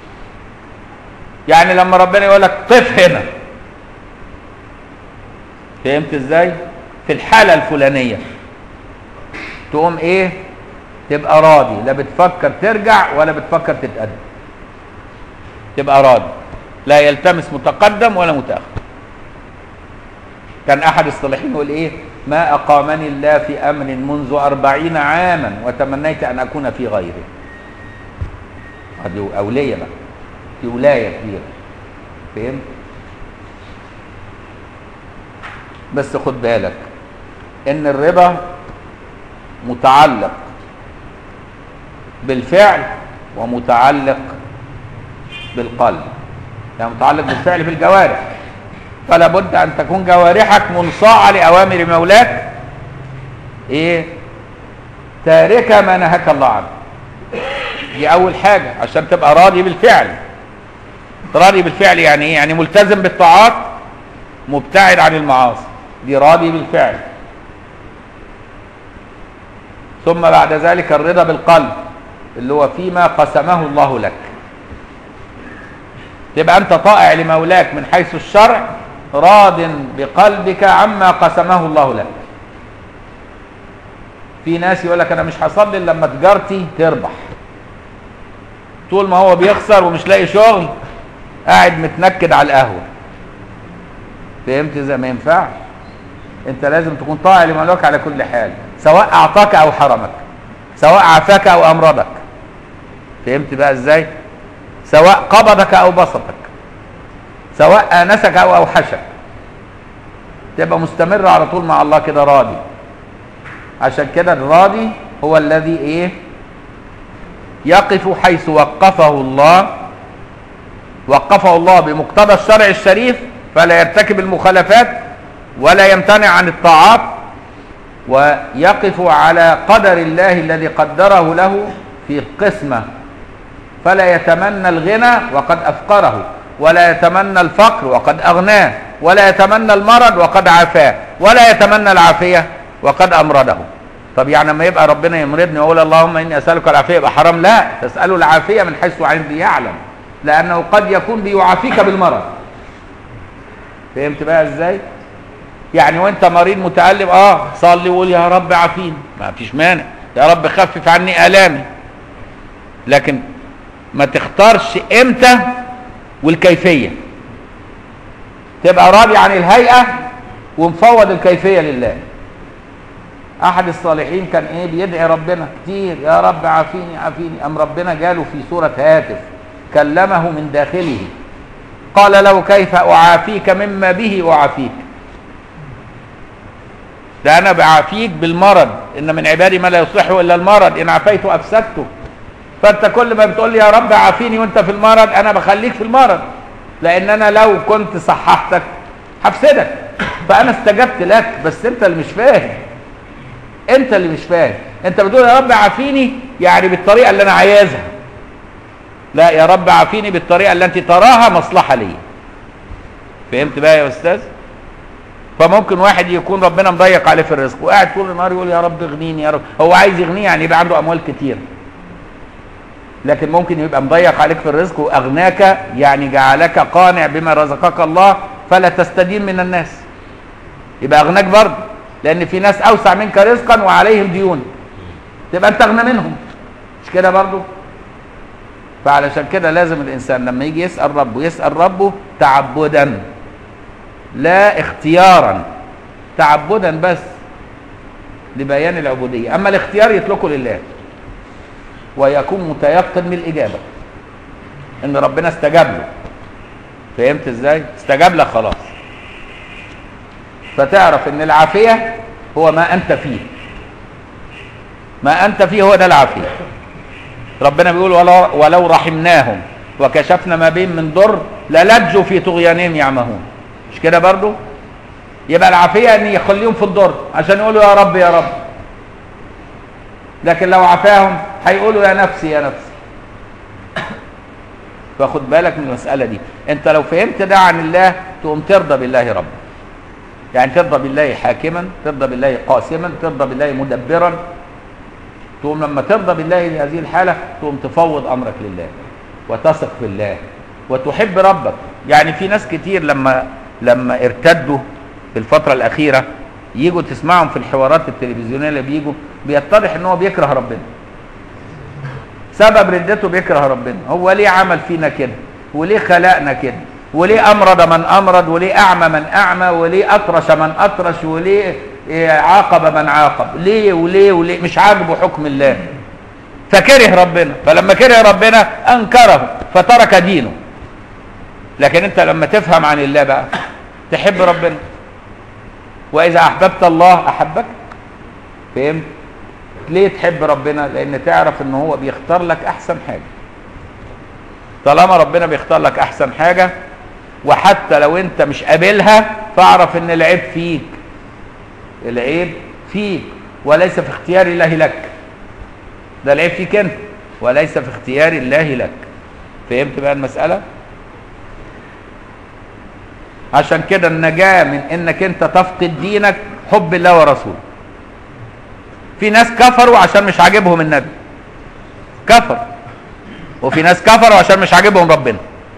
يعني لما ربنا يقول لك قف هنا فهمت ازاي في الحاله الفلانيه تقوم ايه تبقى راضي لا بتفكر ترجع ولا بتفكر تتقدم تبقى راضي لا يلتمس متقدم ولا متاخر كان احد الصالحين يقول ايه ما اقامني الله في امر منذ أربعين عاما وتمنيت ان اكون في غيره هذه اوليه بقى في ولايه كبيره فهمت بس خد بالك ان الرضا متعلق بالفعل ومتعلق بالقلب يعني متعلق بالفعل في الجوارح فلا بد ان تكون جوارحك منصاعه لاوامر مولاك ايه تاركه ما نهاك الله عنه دي اول حاجه عشان تبقى راضي بالفعل راضي بالفعل يعني ايه يعني ملتزم بالطاعات مبتعد عن المعاصي دي راضي بالفعل ثم بعد ذلك الرضا بالقلب اللي هو فيما قسمه الله لك تبقى انت طائع لمولاك من حيث الشرع راض بقلبك عما قسمه الله لك في ناس يقول لك انا مش هصلي الا لما تجارتي تربح طول ما هو بيخسر ومش لاقي شغل قاعد متنكد على القهوه فهمت ازاي ما ينفعش انت لازم تكون طائع لمولاك على كل حال سواء اعطاك او حرمك سواء عافاك او امرضك فهمت بقى ازاي سواء قبضك او بسطك سواء انسك او اوحشك تبقى مستمر على طول مع الله كده راضي عشان كده الراضي هو الذي ايه يقف حيث وقفه الله وقفه الله بمقتضى الشرع الشريف فلا يرتكب المخالفات ولا يمتنع عن الطاعات ويقف على قدر الله الذي قدره له في القسمة فلا يتمنى الغنى وقد أفقره ولا يتمنى الفقر وقد أغناه ولا يتمنى المرض وقد عافاه ولا يتمنى العافية وقد أمرضه طب يعني لما يبقى ربنا يمرضني ويقول اللهم إني أسألك العافية يبقى حرام لا تسأله العافية من حيث عندي يعلم لأنه قد يكون بيعافيك بالمرض فهمت بقى ازاي يعني وانت مريض متألم اه صلي وقول يا رب عافيني ما فيش مانع يا رب خفف عني آلامي لكن ما تختارش امتى والكيفية تبقى راضي عن الهيئة ومفوض الكيفية لله احد الصالحين كان ايه بيدعي ربنا كتير يا رب عافيني عافيني ام ربنا جاله في صورة هاتف كلمه من داخله قال له كيف اعافيك مما به اعافيك ده انا بعافيك بالمرض ان من عبادي ما لا يصلحه الا المرض ان عافيت افسدته فانت كل ما بتقول لي يا رب عافيني وانت في المرض انا بخليك في المرض لان انا لو كنت صححتك هفسدك فانا استجبت لك بس انت اللي مش فاهم انت اللي مش فاهم انت بتقول يا رب عافيني يعني بالطريقه اللي انا عايزها لا يا رب عافيني بالطريقه اللي انت تراها مصلحه ليا فهمت بقى يا استاذ فممكن واحد يكون ربنا مضيق عليه في الرزق وقاعد طول النهار يقول يا رب اغنيني يا رب هو عايز يغنيه يعني يبقى عنده اموال كتير لكن ممكن يبقى مضيق عليك في الرزق واغناك يعني جعلك قانع بما رزقك الله فلا تستدين من الناس يبقى اغناك برضه لان في ناس اوسع منك رزقا وعليهم ديون تبقى انت اغنى منهم مش كده برضه فعلشان كده لازم الانسان لما يجي يسال ربه يسال ربه تعبدا لا اختيارا تعبدا بس لبيان العبوديه اما الاختيار يتركه لله ويكون متيقن من الاجابه ان ربنا استجاب له فهمت ازاي استجاب لك خلاص فتعرف ان العافيه هو ما انت فيه ما انت فيه هو ده العافيه ربنا بيقول ولو, ولو رحمناهم وكشفنا ما بين من ضر للجوا في طغيانهم يعمهون مش كده برضو يبقى العافيه ان يخليهم في الضر عشان يقولوا يا رب يا رب لكن لو عفاهم هيقولوا يا نفسي يا نفسي فخد بالك من المسألة دي انت لو فهمت ده عن الله تقوم ترضى بالله ربا يعني ترضى بالله حاكما ترضى بالله قاسما ترضى بالله مدبرا تقوم لما ترضى بالله في هذه الحالة تقوم تفوض أمرك لله وتثق في الله وتحب ربك يعني في ناس كتير لما لما ارتدوا في الفترة الأخيرة يجوا تسمعهم في الحوارات التلفزيونية اللي بيجوا بيتضح ان هو بيكره ربنا سبب ردته بيكره ربنا هو ليه عمل فينا كده وليه خلقنا كده وليه امرض من امرض وليه اعمى من اعمى وليه اطرش من اطرش وليه عاقب من عاقب ليه وليه وليه مش عاجبه حكم الله فكره ربنا فلما كره ربنا انكره فترك دينه لكن انت لما تفهم عن الله بقى تحب ربنا واذا احببت الله احبك فهمت ليه تحب ربنا لان تعرف ان هو بيختار لك احسن حاجه طالما ربنا بيختار لك احسن حاجه وحتى لو انت مش قابلها فاعرف ان العيب فيك العيب فيك وليس في اختيار الله لك ده العيب فيك انت وليس في اختيار الله لك فهمت بقى المساله عشان كده النجاه من انك انت تفقد دينك حب الله ورسوله في ناس كفروا عشان مش عاجبهم النبي كفر وفي ناس كفروا عشان مش عاجبهم ربنا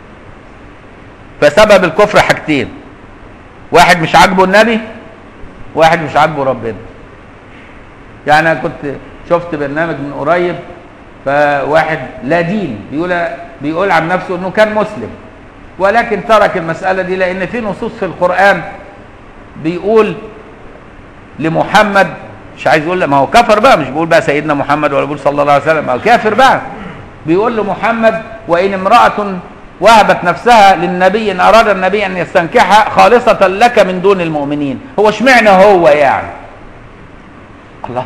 فسبب الكفر حاجتين واحد مش عاجبه النبي واحد مش عاجبه ربنا يعني انا كنت شفت برنامج من قريب فواحد لا دين بيقول بيقول عن نفسه انه كان مسلم ولكن ترك المساله دي لان في نصوص في القران بيقول لمحمد مش عايز يقول ما هو كفر بقى مش بيقول بقى سيدنا محمد ولا بيقول صلى الله عليه وسلم او كافر بقى بيقول لمحمد وان امراه وهبت نفسها للنبي ان اراد النبي ان يستنكحها خالصه لك من دون المؤمنين هو اشمعنى هو يعني الله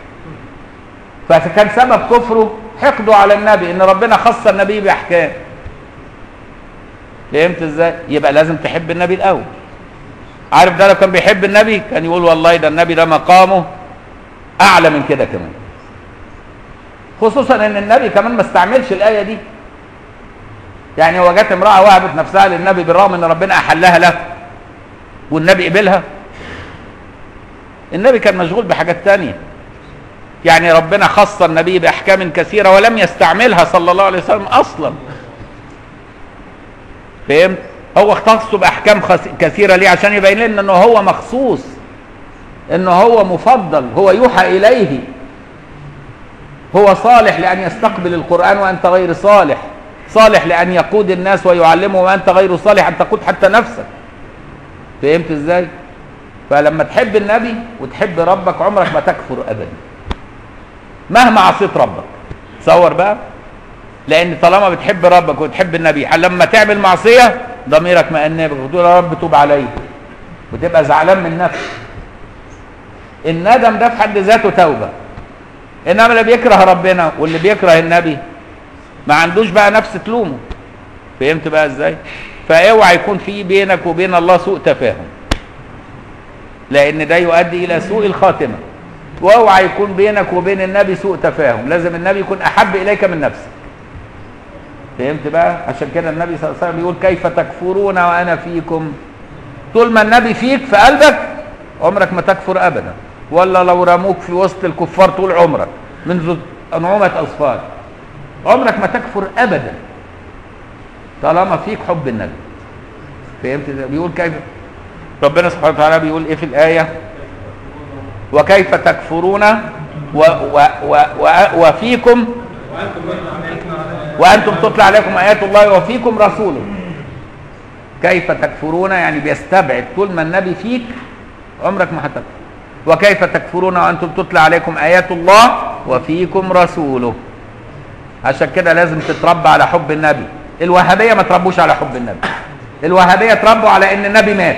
فكان سبب كفره حقده على النبي ان ربنا خص النبي باحكام فهمت ازاي يبقى لازم تحب النبي الاول عارف ده لو كان بيحب النبي كان يقول والله ده النبي ده مقامه اعلى من كده كمان خصوصا ان النبي كمان ما استعملش الايه دي يعني هو جت امراه وهبت نفسها للنبي بالرغم ان ربنا احلها له والنبي قبلها النبي كان مشغول بحاجات تانية يعني ربنا خص النبي باحكام كثيره ولم يستعملها صلى الله عليه وسلم اصلا فهمت هو اختصه باحكام كثيره ليه عشان يبين لنا انه هو مخصوص انه هو مفضل هو يوحى اليه هو صالح لان يستقبل القران وانت غير صالح صالح لان يقود الناس ويعلمه وانت غير صالح ان تقود حتى نفسك فهمت ازاي فلما تحب النبي وتحب ربك عمرك ما تكفر ابدا مهما عصيت ربك تصور بقى لان طالما بتحب ربك وتحب النبي لما تعمل معصيه ضميرك مأنبك وتقول يا رب توب عليا وتبقى زعلان من نفسك الندم ده في حد ذاته توبه انما اللي بيكره ربنا واللي بيكره النبي ما عندوش بقى نفس تلومه فهمت بقى ازاي فاوعى يكون في بينك وبين الله سوء تفاهم لان ده يؤدي الى سوء الخاتمه واوعى يكون بينك وبين النبي سوء تفاهم لازم النبي يكون احب اليك من نفسك فهمت بقى عشان كده النبي صلى الله عليه وسلم بيقول كيف تكفرون وانا فيكم طول ما النبي فيك في قلبك عمرك ما تكفر ابدا ولا لو رموك في وسط الكفار طول عمرك منذ نعومة أصفار عمرك ما تكفر أبدا طالما فيك حب النبي فهمت ده بيقول كيف ربنا سبحانه وتعالى بيقول ايه في الآية وكيف تكفرون و و و و وفيكم وأنتم تطلع عليكم آيات الله وفيكم رسوله كيف تكفرون يعني بيستبعد طول ما النبي فيك عمرك ما هتكفر وكيف تكفرون وانتم تتلى عليكم ايات الله وفيكم رسوله عشان كده لازم تتربى على حب النبي الوهابيه ما تربوش على حب النبي الوهابيه تربوا على ان النبي مات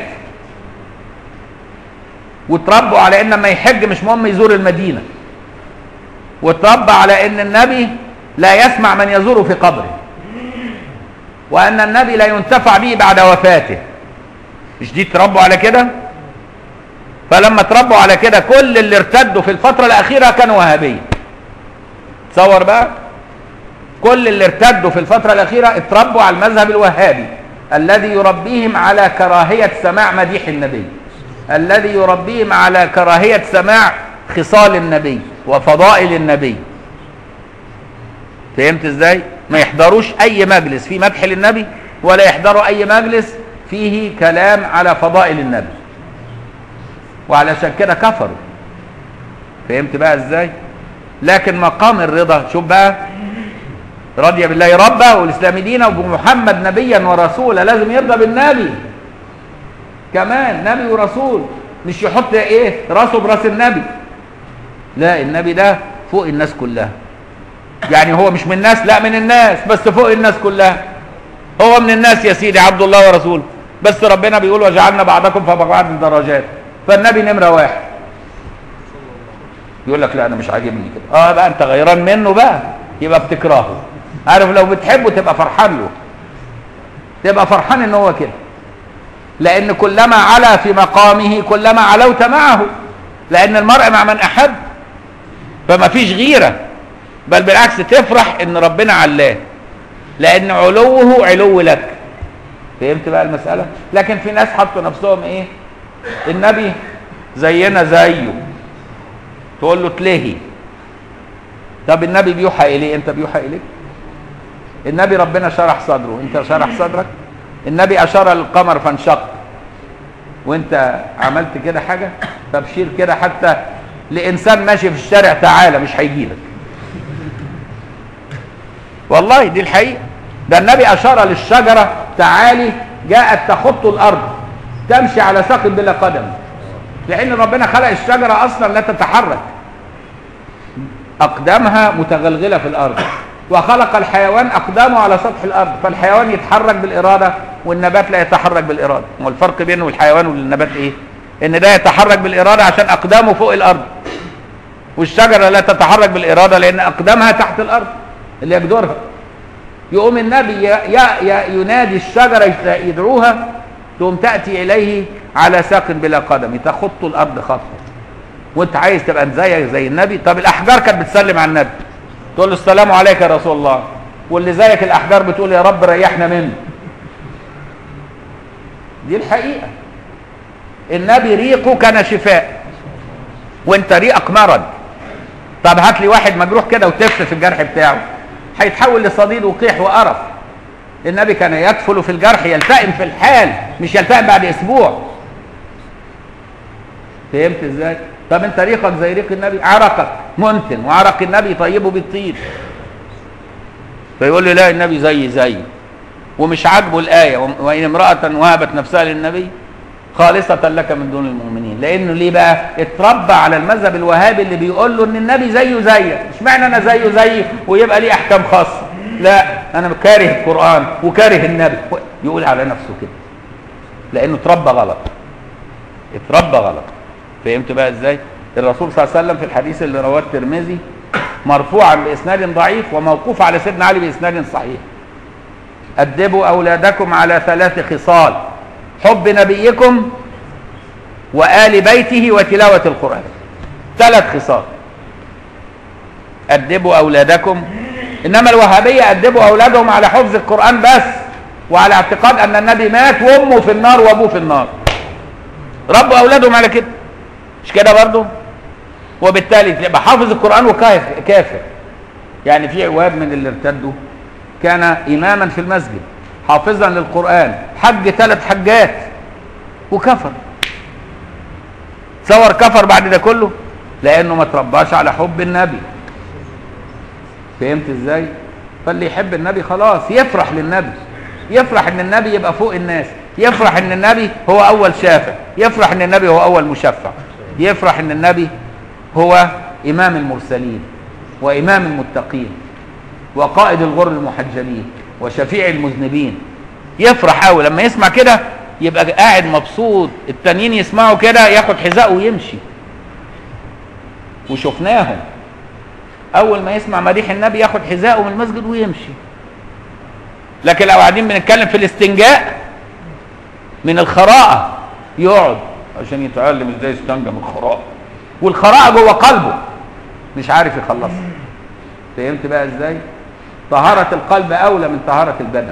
وتربوا على ان لما يحج مش مهم يزور المدينه وتربى على ان النبي لا يسمع من يزوره في قبره وان النبي لا ينتفع به بعد وفاته مش دي تربوا على كده فلما تربوا على كده كل اللي ارتدوا في الفترة الأخيرة كانوا وهابية تصور بقى كل اللي ارتدوا في الفترة الأخيرة اتربوا على المذهب الوهابي الذي يربيهم على كراهية سماع مديح النبي الذي يربيهم على كراهية سماع خصال النبي وفضائل النبي فهمت ازاي ما يحضروش اي مجلس فيه مدح للنبي ولا يحضروا اي مجلس فيه كلام على فضائل النبي وعلشان كده كفروا فهمت بقى ازاي لكن مقام الرضا شوف بقى رضي بالله ربا والاسلام دينا وبمحمد نبيا ورسولا لازم يرضى بالنبي كمان نبي ورسول مش يحط ايه راسه براس النبي لا النبي ده فوق الناس كلها يعني هو مش من الناس لا من الناس بس فوق الناس كلها هو من الناس يا سيدي عبد الله ورسوله بس ربنا بيقول وجعلنا بعضكم فوق بعض الدرجات فالنبي نمره واحد يقول لك لا انا مش عاجبني كده اه بقى انت غيران منه بقى يبقى بتكرهه عارف لو بتحبه تبقى فرحان له تبقى فرحان ان هو كده لان كلما علا في مقامه كلما علوت معه لان المرء مع من احب فما فيش غيره بل بالعكس تفرح ان ربنا علاه لان علوه علو لك فهمت بقى المساله لكن في ناس حطوا نفسهم ايه النبي زينا زيه تقول له تلهي طب النبي بيوحى اليه انت بيوحى اليك النبي ربنا شرح صدره انت شرح صدرك النبي اشار للقمر فانشق وانت عملت كده حاجه تبشير كده حتى لانسان ماشي في الشارع تعالى مش هيجيلك والله دي الحقيقه ده النبي اشار للشجره تعالي جاءت تخط الارض تمشي على ساق بلا قدم لان ربنا خلق الشجره اصلا لا تتحرك اقدامها متغلغله في الارض وخلق الحيوان اقدامه على سطح الارض فالحيوان يتحرك بالاراده والنبات لا يتحرك بالاراده والفرق بينه والحيوان والنبات ايه ان ده يتحرك بالاراده عشان اقدامه فوق الارض والشجره لا تتحرك بالاراده لان اقدامها تحت الارض اللي يجدرها يقوم النبي ينادي الشجره يدعوها تقوم تاتي اليه على ساق بلا قدم تخط الارض خطا وانت عايز تبقى زيك زي النبي طب الاحجار كانت بتسلم على النبي تقول له السلام عليك يا رسول الله واللي زيك الاحجار بتقول يا رب ريحنا منه دي الحقيقه النبي ريقه كان شفاء وانت ريقك مرض طب هات لي واحد مجروح كده وتف في الجرح بتاعه هيتحول لصديد وقيح وقرف النبي كان يدفل في الجرح يلتئم في الحال مش يلتئم بعد اسبوع فهمت ازاي طب انت ريقك زي ريق النبي عرقك منتن وعرق النبي طيبه بالطين فيقول لي لا النبي زي زي ومش عاجبه الايه وان امراه وهبت نفسها للنبي خالصة لك من دون المؤمنين لانه ليه بقى اتربى على المذهب الوهابي اللي بيقول له ان النبي زيه زيك مش معنى انا زيه زيي ويبقى ليه احكام خاصه لا انا كاره القران وكاره النبي يقول على نفسه كده لانه اتربى غلط اتربى غلط فهمت بقى ازاي الرسول صلى الله عليه وسلم في الحديث اللي رواه الترمذي مرفوعا باسناد ضعيف وموقوف على سيدنا علي باسناد صحيح ادبوا اولادكم على ثلاث خصال حب نبيكم وآل بيته وتلاوة القرآن ثلاث خصال أدبوا أولادكم إنما الوهابية أدبوا أولادهم على حفظ القرآن بس وعلى اعتقاد أن النبي مات وأمه في النار وأبوه في النار ربوا أولادهم على كده مش كده برضه وبالتالي تبقى حافظ القرآن وكافر يعني في عواب من اللي ارتدوا كان إماما في المسجد حافظا للقرآن حج ثلاث حجات وكفر تصور كفر بعد ده كله لأنه ما ترباش على حب النبي فهمت ازاي فاللي يحب النبي خلاص يفرح للنبي يفرح ان النبي يبقى فوق الناس يفرح ان النبي هو اول شافع يفرح ان النبي هو اول مشفع يفرح ان النبي هو امام المرسلين وامام المتقين وقائد الغر المحجلين وشفيع المذنبين يفرح قوي لما يسمع كده يبقى قاعد مبسوط التانيين يسمعوا كده ياخد حذاءه ويمشي وشفناهم اول ما يسمع مديح النبي ياخد حذاءه من المسجد ويمشي لكن لو قاعدين بنتكلم في الاستنجاء من الخراءة يقعد عشان يتعلم ازاي يستنجى من الخراءة والخراءة جوه قلبه مش عارف يخلصها فهمت بقى ازاي طهارة القلب أولى من طهارة البدن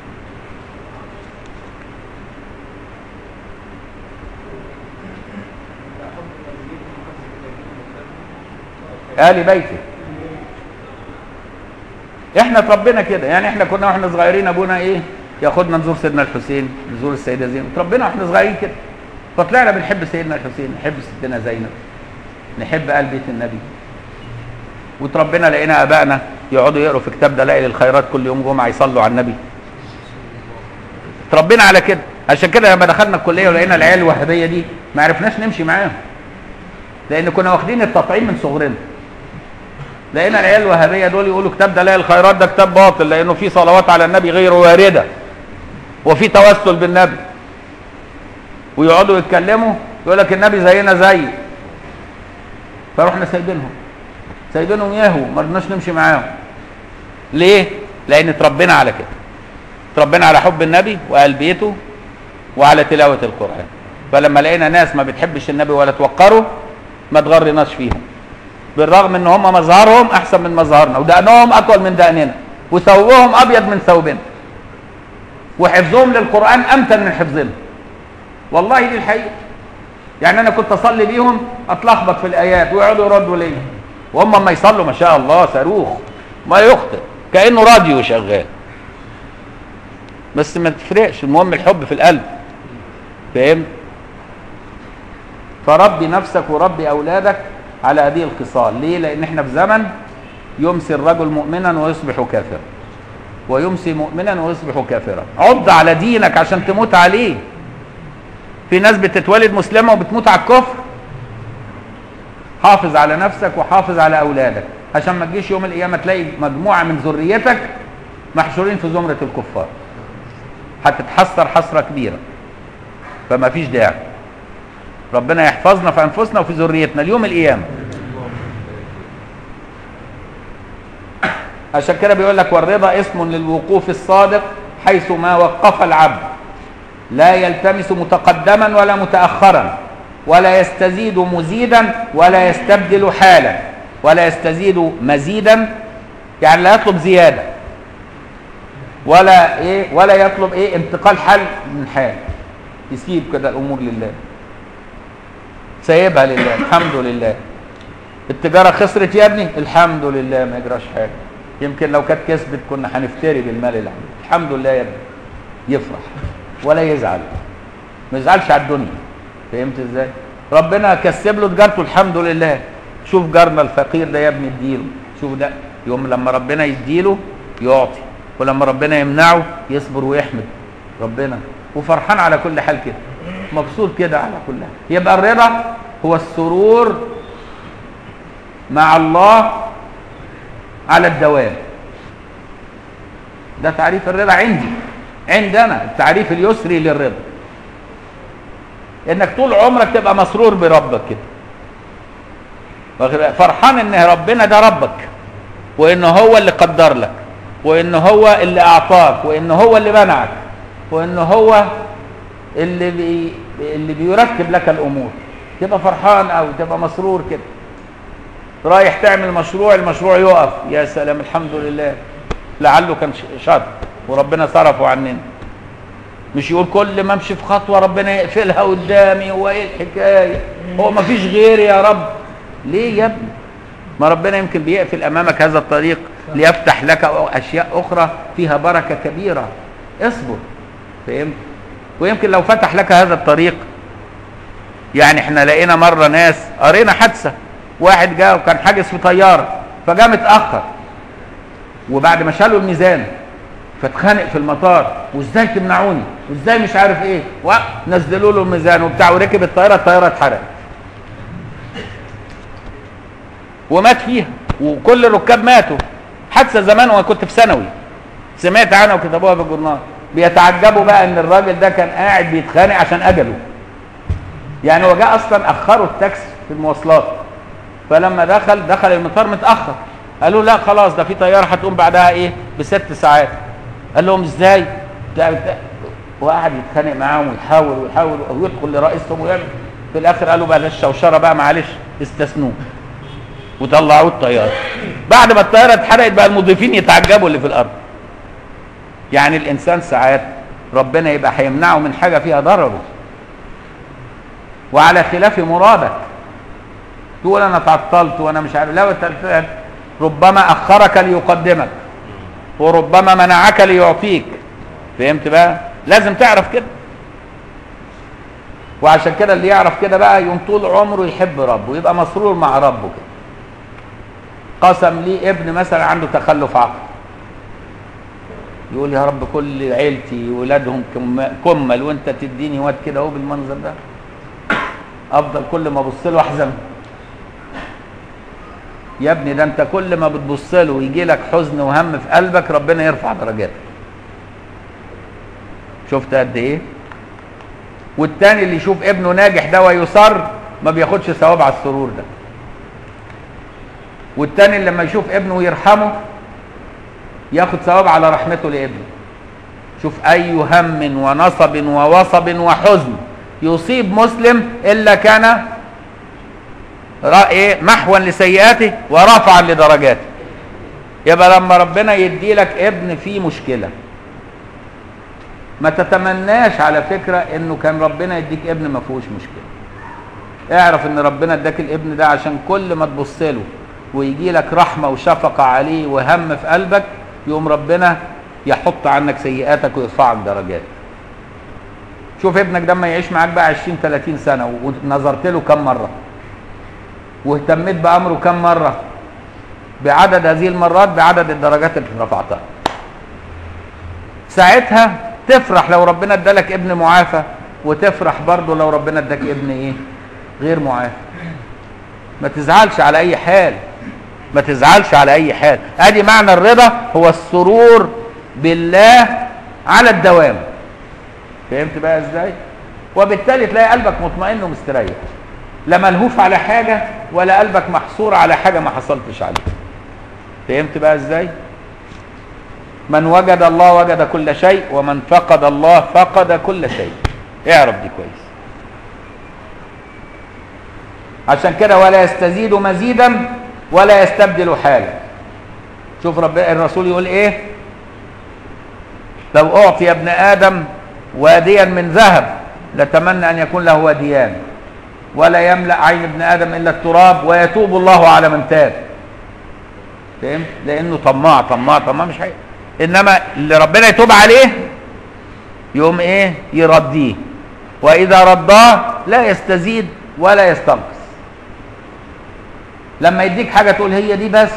آل بيته احنا اتربينا كده يعني احنا كنا واحنا صغيرين ابونا ايه ياخدنا نزور سيدنا الحسين نزور السيده زينب اتربينا واحنا صغيرين كده فطلعنا بنحب سيدنا الحسين نحب ستنا زينب نحب آل بيت النبي وتربينا لقينا ابائنا يقعدوا يقروا في كتاب دلائل الخيرات كل يوم جمعه يصلوا على النبي تربينا على كده عشان كده لما دخلنا الكليه ولقينا العيال الوهابيه دي ما عرفناش نمشي معاهم لان كنا واخدين التطعيم من صغرنا لقينا العيال الوهابيه دول يقولوا كتاب دلائل الخيرات ده كتاب باطل لانه فيه صلوات على النبي غير وارده وفي توسل بالنبي ويقعدوا يتكلموا يقول لك النبي زينا زي فرحنا سايبينهم سايبينهم ياهوا ما رضناش نمشي معاهم ليه لان اتربينا على كده اتربينا على حب النبي وآل بيته وعلى تلاوة القرآن فلما لقينا ناس ما بتحبش النبي ولا توقره ما تغرناش فيهم بالرغم ان هم مظهرهم احسن من مظهرنا ودقنهم اطول من دقننا وثوبهم ابيض من ثوبنا وحفظهم للقرآن امتن من حفظنا والله دي الحقيقة يعني انا كنت اصلي بيهم اتلخبط في الايات ويقعدوا يردوا ليا وهم ما يصلوا ما شاء الله صاروخ ما يخطئ كانه راديو شغال بس ما تفرقش المهم الحب في القلب فهمت فربي نفسك وربي اولادك على هذه الخصال ليه لان احنا في زمن يمسي الرجل مؤمنا ويصبح كافرا ويمسي مؤمنا ويصبح كافرا عض على دينك عشان تموت عليه في ناس بتتولد مسلمه وبتموت على الكفر حافظ على نفسك وحافظ على اولادك عشان ما تجيش يوم القيامه تلاقي مجموعه من ذريتك محشورين في زمره الكفار هتتحسر حسره كبيره فما فيش داعي ربنا يحفظنا في انفسنا وفي ذريتنا اليوم القيامه عشان كده بيقول لك والرضا اسم للوقوف الصادق حيث ما وقف العبد لا يلتمس متقدما ولا متاخرا ولا يستزيد مزيدا ولا يستبدل حالا ولا يستزيد مزيدا يعني لا يطلب زياده ولا ايه ولا يطلب ايه انتقال حال من حال يسيب كده الامور لله سايبها لله الحمد لله التجاره خسرت يا ابني الحمد لله ما يجراش حاجه يمكن لو كانت كسبت كنا هنفتري بالمال اللي عنده الحمد لله يا ابني يفرح ولا يزعل ما يزعلش على الدنيا فهمت ازاي ربنا كسب له تجارته الحمد لله شوف جارنا الفقير ده يا ابني اديله شوف ده يوم لما ربنا يديله يعطي ولما ربنا يمنعه يصبر ويحمد ربنا وفرحان على كل حال كده مبسوط كده على كل حال يبقى الرضا هو السرور مع الله على الدوام ده تعريف الرضا عندي عندنا التعريف اليسري للرضا انك طول عمرك تبقى مسرور بربك كده فرحان ان ربنا ده ربك وان هو اللي قدر لك وان هو اللي اعطاك وان هو اللي منعك وان هو اللي بي اللي بيرتب لك الامور تبقى فرحان او تبقى مسرور كده رايح تعمل مشروع المشروع يقف يا سلام الحمد لله لعله كان شر وربنا صرفه عننا مش يقول كل ما امشي في خطوه ربنا يقفلها قدامي هو ايه الحكايه هو ما فيش غيري يا رب ليه يا ابني ما ربنا يمكن بيقفل امامك هذا الطريق ليفتح لك اشياء اخرى فيها بركه كبيره اصبر فهمت ويمكن لو فتح لك هذا الطريق يعني احنا لقينا مره ناس قرينا حادثه واحد جاء وكان حاجز في طياره فجاء متاخر وبعد ما شالوا الميزان فاتخانق في المطار وازاي تمنعوني وازاي مش عارف ايه ونزلوا له الميزان وبتاع وركب الطياره الطياره اتحرقت ومات فيها وكل الركاب ماتوا حادثه زمان وانا كنت في ثانوي سمعت عنها وكتبوها في الجورنال بيتعجبوا بقى ان الراجل ده كان قاعد بيتخانق عشان اجله يعني هو جاء اصلا اخروا التاكسي في المواصلات فلما دخل دخل المطار متاخر قالوا لا خلاص ده في طياره هتقوم بعدها ايه بست ساعات قال لهم ازاي وقعد يتخانق معاهم ويحاول ويحاول ويدخل لرئيسهم ويعمل في الاخر قالوا بقى الشوشره بقى معلش استثنوه وطلعوه الطياره بعد ما الطياره اتحرقت بقى المضيفين يتعجبوا اللي في الارض يعني الانسان ساعات ربنا يبقى هيمنعه من حاجه فيها ضرره وعلى خلاف مرادك تقول انا تعطلت وانا مش عارف لا ربما اخرك ليقدمك وربما منعك ليعطيك فهمت بقى لازم تعرف كده وعشان كده اللي يعرف كده بقى يوم طول عمره يحب ربه ويبقى مسرور مع ربه كده قسم لي ابن مثلا عنده تخلف عقل يقول يا رب كل عيلتي ولادهم كمل وانت تديني واد كده اهو بالمنظر ده افضل كل ما ابص له احزن يا ابني ده انت كل ما بتبص له ويجي لك حزن وهم في قلبك ربنا يرفع درجاتك شفت قد ايه والتاني اللي يشوف ابنه ناجح ده ويصر ما بياخدش ثواب على السرور ده والتاني اللي لما يشوف ابنه يرحمه ياخد ثواب على رحمته لابنه شوف اي هم ونصب ووصب وحزن يصيب مسلم الا كان را- ايه محوا لسيئاته ورفعا لدرجاته يبقى لما ربنا يدي لك ابن فيه مشكله ما تتمناش على فكره انه كان ربنا يديك ابن ما فيهوش مشكله اعرف ان ربنا اداك الابن ده عشان كل ما تبص له ويجي لك رحمه وشفقه عليه وهم في قلبك يقوم ربنا يحط عنك سيئاتك ويرفعك درجات شوف ابنك ده ما يعيش معاك بقى 20 30 سنه ونظرت له كم مره واهتميت بامره كم مره بعدد هذه المرات بعدد الدرجات اللي رفعتها ساعتها تفرح لو ربنا ادالك ابن معافى وتفرح برضه لو ربنا اداك ابن ايه غير معافى ما تزعلش على اي حال ما تزعلش على اي حال ادي معنى الرضا هو السرور بالله على الدوام فهمت بقى ازاي وبالتالي تلاقي قلبك مطمئن ومستريح لا ملهوف على حاجه ولا قلبك محصور على حاجه ما حصلتش عليها فهمت بقى ازاي من وجد الله وجد كل شيء ومن فقد الله فقد كل شيء اعرف دي كويس عشان كده ولا يستزيد مزيدا ولا يستبدل حالا شوف رب الرسول يقول ايه لو اعطي ابن ادم واديا من ذهب لتمنى ان يكون له واديان ولا يملا عين ابن ادم الا التراب ويتوب الله على من تاب فهمت لانه طماع طماع طماع مش حقيقي انما اللي ربنا يتوب عليه يقوم ايه يرديه واذا رداه لا يستزيد ولا يستنقص لما يديك حاجه تقول هي دي بس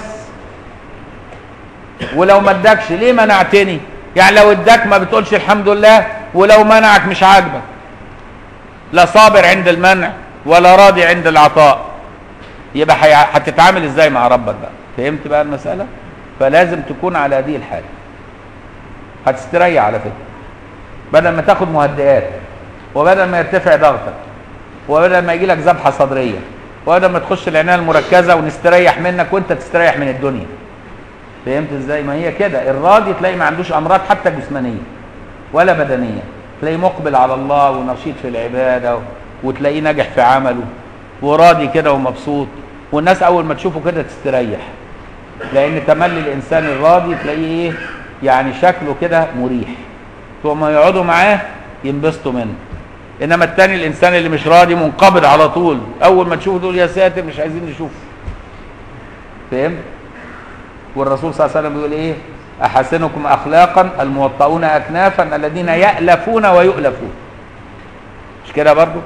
ولو ما ادكش ليه منعتني يعني لو اداك ما بتقولش الحمد لله ولو منعك مش عاجبك لا صابر عند المنع ولا راضي عند العطاء يبقى حي- هتتعامل ازاي مع ربك بقى فهمت بقى المساله فلازم تكون على هذه الحاله هتستريح على فكره بدل ما تاخد مهدئات وبدل ما يرتفع ضغطك وبدل ما يجي لك ذبحه صدريه وبدل ما تخش العنايه المركزه ونستريح منك وانت تستريح من الدنيا فهمت ازاي ما هي كده الراضي تلاقي ما عندوش امراض حتى جسمانيه ولا بدنيه تلاقيه مقبل على الله ونشيط في العباده وتلاقيه ناجح في عمله وراضي كده ومبسوط والناس اول ما تشوفه كده تستريح لان تملي الانسان الراضي تلاقيه ايه يعني شكله كده مريح ثم يقعدوا معاه ينبسطوا منه انما التاني الانسان اللي مش راضي منقبض على طول اول ما تشوفه تقول يا ساتر مش عايزين نشوفه فهمت والرسول صلى الله عليه وسلم بيقول ايه احسنكم اخلاقا الموطؤون اكنافا الذين يالفون ويؤلفون مش كده برضو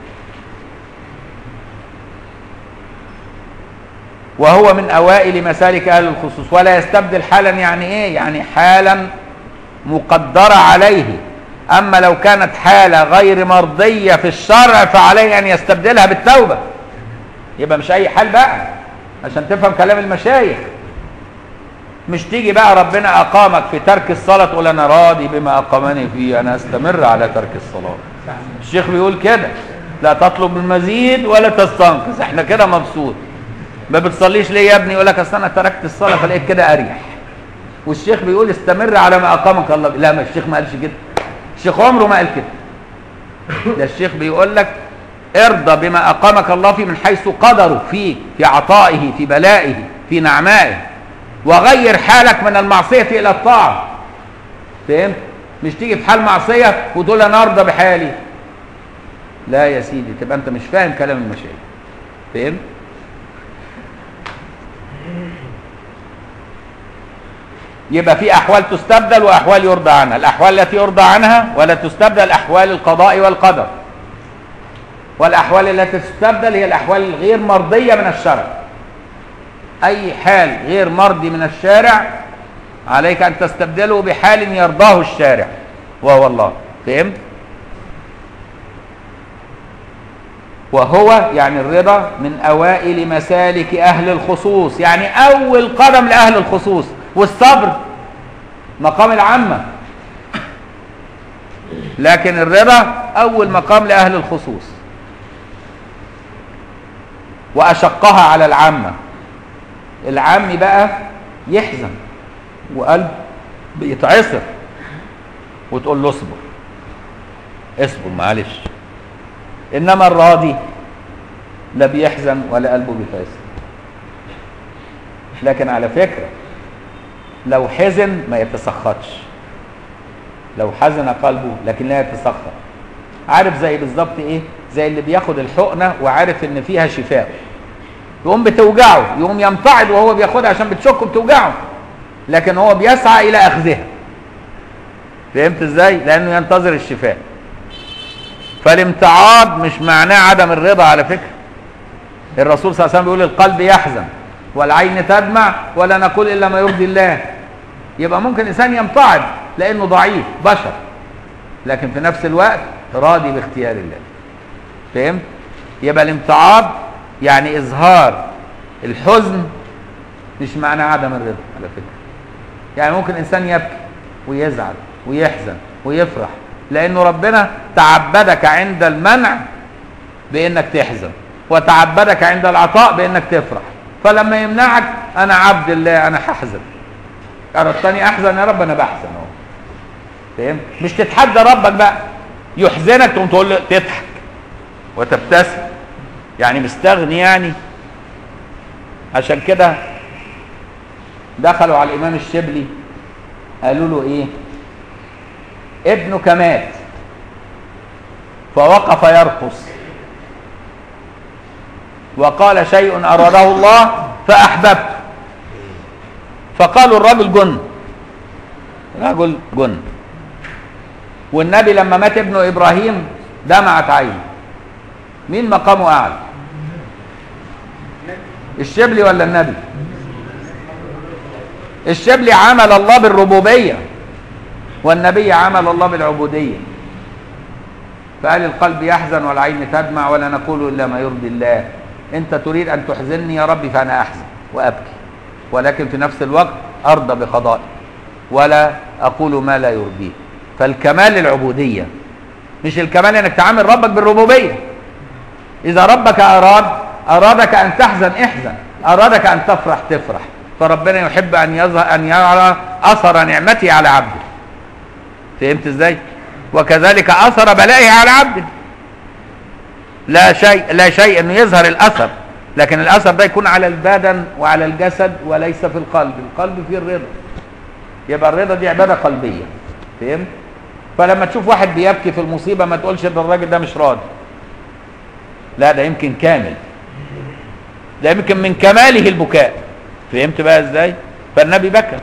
وهو من اوائل مسالك اهل الخصوص ولا يستبدل حالا يعني ايه يعني حالا مقدره عليه اما لو كانت حاله غير مرضيه في الشرع فعليه ان يستبدلها بالتوبه يبقى مش اي حال بقى عشان تفهم كلام المشايخ مش تيجي بقى ربنا اقامك في ترك الصلاه تقول انا راضي بما اقامني فيه انا استمر على ترك الصلاه الشيخ بيقول كده لا تطلب المزيد ولا تستنقص احنا كده مبسوط ما بتصليش ليه يا ابني يقول لك اصل انا تركت الصلاه فلقيت كده اريح والشيخ بيقول استمر على ما اقامك الله لا ما الشيخ ما قالش كده الشيخ عمره ما قال كده ده الشيخ بيقول لك ارضى بما اقامك الله فيه من حيث قدره فيك في عطائه في بلائه في نعمائه وغير حالك من المعصيه الى الطاعه فهمت مش تيجي في حال معصيه وتقول انا ارضى بحالي لا يا سيدي تبقى انت مش فاهم كلام المشايخ فهمت يبقى في احوال تستبدل واحوال يرضى عنها الاحوال التي يرضى عنها ولا تستبدل احوال القضاء والقدر والاحوال التي تستبدل هي الاحوال الغير مرضيه من الشرع اي حال غير مرضي من الشارع عليك ان تستبدله بحال يرضاه الشارع وهو الله فهمت وهو يعني الرضا من اوائل مسالك اهل الخصوص يعني اول قدم لاهل الخصوص والصبر مقام العامه لكن الرضا اول مقام لاهل الخصوص واشقها على العامه العام بقى يحزن وقلب بيتعصر وتقول له اصبر اصبر معلش انما الراضي لا بيحزن ولا قلبه بيتعصر لكن على فكره لو حزن ما يتسخطش لو حزن قلبه لكن لا يتسخط عارف زي بالظبط ايه زي اللي بياخد الحقنه وعارف ان فيها شفاء يقوم بتوجعه يقوم يمتعض وهو بياخدها عشان بتشكه بتوجعه لكن هو بيسعى الى اخذها فهمت ازاي لانه ينتظر الشفاء فالامتعاض مش معناه عدم الرضا على فكره الرسول صلى الله عليه وسلم بيقول القلب يحزن والعين تدمع ولا نقول الا ما يرضي الله يبقى ممكن الانسان يمتعض لانه ضعيف بشر لكن في نفس الوقت راضي باختيار الله فهمت يبقى الامتعاض يعني اظهار الحزن مش معنى عدم الرضا على فكره يعني ممكن انسان يبكي ويزعل ويحزن ويفرح لانه ربنا تعبدك عند المنع بانك تحزن وتعبدك عند العطاء بانك تفرح فلما يمنعك انا عبد الله انا هحزن اردتني احزن يا رب انا بحزن اهو فهمت مش تتحدى ربك بقى يحزنك تقوم تقول له تضحك وتبتسم يعني مستغني يعني عشان كده دخلوا على الامام الشبلي قالوا له ايه ابنك مات فوقف يرقص وقال شيء اراده الله فاحببت فقالوا الرجل جن رجل جن والنبي لما مات ابنه ابراهيم دمعت عينه مين مقامه اعلى الشبلي ولا النبي الشبلي عمل الله بالربوبيه والنبي عمل الله بالعبوديه فقال القلب يحزن والعين تدمع ولا نقول الا ما يرضي الله انت تريد ان تحزنني يا ربي فانا احزن وابكي ولكن في نفس الوقت ارضى بقضائي ولا اقول ما لا يرضيه فالكمال العبوديه مش الكمال انك تعامل ربك بالربوبيه اذا ربك اراد ارادك ان تحزن احزن ارادك ان تفرح تفرح فربنا يحب ان يظهر ان يرى اثر نعمته على عبده فهمت ازاي وكذلك اثر بلائه على عبده لا شيء لا شيء انه يظهر الاثر لكن الاثر ده يكون على البدن وعلى الجسد وليس في القلب القلب فيه الرضا يبقى الرضا دي عباده قلبيه فهمت فلما تشوف واحد بيبكي في المصيبه ما تقولش ده الراجل ده مش راضي لا ده يمكن كامل ده يمكن من كماله البكاء فهمت بقى ازاي فالنبي بكى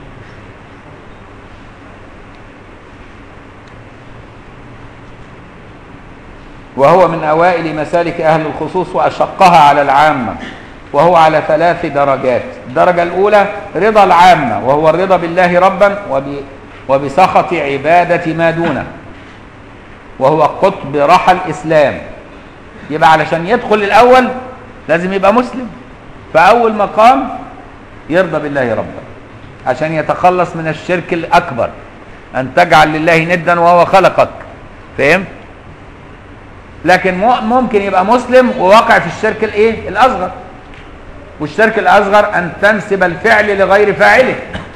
وهو من أوائل مسالك أهل الخصوص وأشقها على العامة وهو على ثلاث درجات الدرجة الأولى رضا العامة وهو الرضا بالله ربا وب وبسخط عبادة ما دونه وهو قطب رحى الإسلام يبقى علشان يدخل الأول لازم يبقى مسلم فأول مقام يرضى بالله ربا عشان يتخلص من الشرك الأكبر أن تجعل لله ندا وهو خلقك فهمت؟ لكن ممكن يبقى مسلم وواقع في الشرك الايه الاصغر والشرك الاصغر ان تنسب الفعل لغير فاعله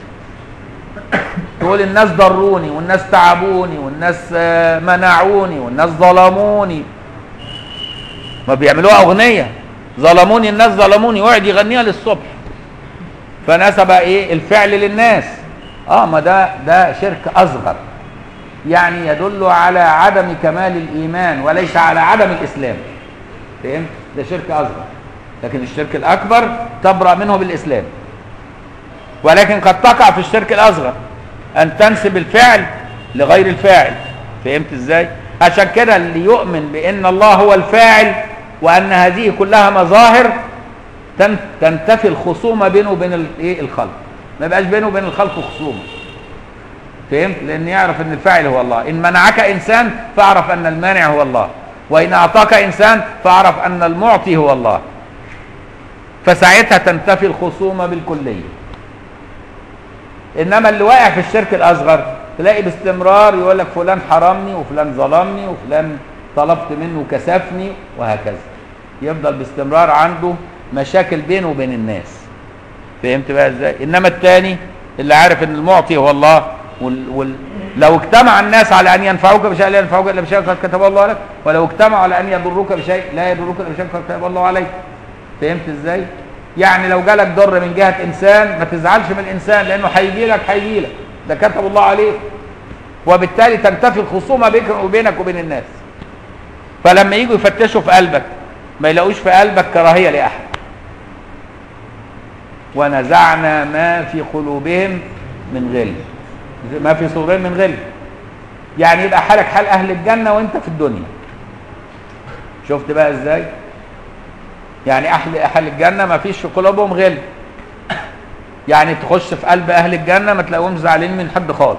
تقول الناس ضروني والناس تعبوني والناس منعوني والناس ظلموني ما بيعملوها اغنيه ظلموني الناس ظلموني وقعد يغنيها للصبح فنسب ايه الفعل للناس اه ما ده ده شرك اصغر يعني يدل على عدم كمال الايمان وليس على عدم الاسلام فهمت ده شرك اصغر لكن الشرك الاكبر تبرا منه بالاسلام ولكن قد تقع في الشرك الاصغر ان تنسب الفعل لغير الفاعل فهمت ازاي عشان كده اللي يؤمن بان الله هو الفاعل وان هذه كلها مظاهر تنتفي الخصومه بينه وبين الايه الخلق ما يبقاش بينه وبين الخلق خصومه فهمت لان يعرف ان الفاعل هو الله ان منعك انسان فاعرف ان المانع هو الله وان اعطاك انسان فاعرف ان المعطي هو الله فساعتها تنتفي الخصومه بالكليه انما اللي واقع في الشرك الاصغر تلاقي باستمرار يقول لك فلان حرمني وفلان ظلمني وفلان طلبت منه كسفني وهكذا يفضل باستمرار عنده مشاكل بينه وبين الناس فهمت بقى ازاي انما الثاني اللي عارف ان المعطي هو الله وال... وال... لو اجتمع الناس على ان ينفعوك بشيء لا ينفعوك الا بشيء قد كتبه الله لك ولو اجتمعوا على ان يضروك بشيء لا يضروك الا بشيء قد كتبه الله عليك فهمت ازاي يعني لو جالك ضر من جهه انسان ما تزعلش من الانسان لانه هيجي لك هيجي لك ده كتب الله عليك وبالتالي تنتفي الخصومه بينك وبينك وبين الناس فلما يجوا يفتشوا في قلبك ما يلاقوش في قلبك كراهيه لاحد ونزعنا ما في قلوبهم من غل ما في صدورهم من غل يعني يبقى حالك حال اهل الجنه وانت في الدنيا شفت بقى ازاي يعني اهل اهل الجنه ما فيش في قلوبهم غل يعني تخش في قلب اهل الجنه ما تلاقيهمش زعلانين من حد خالص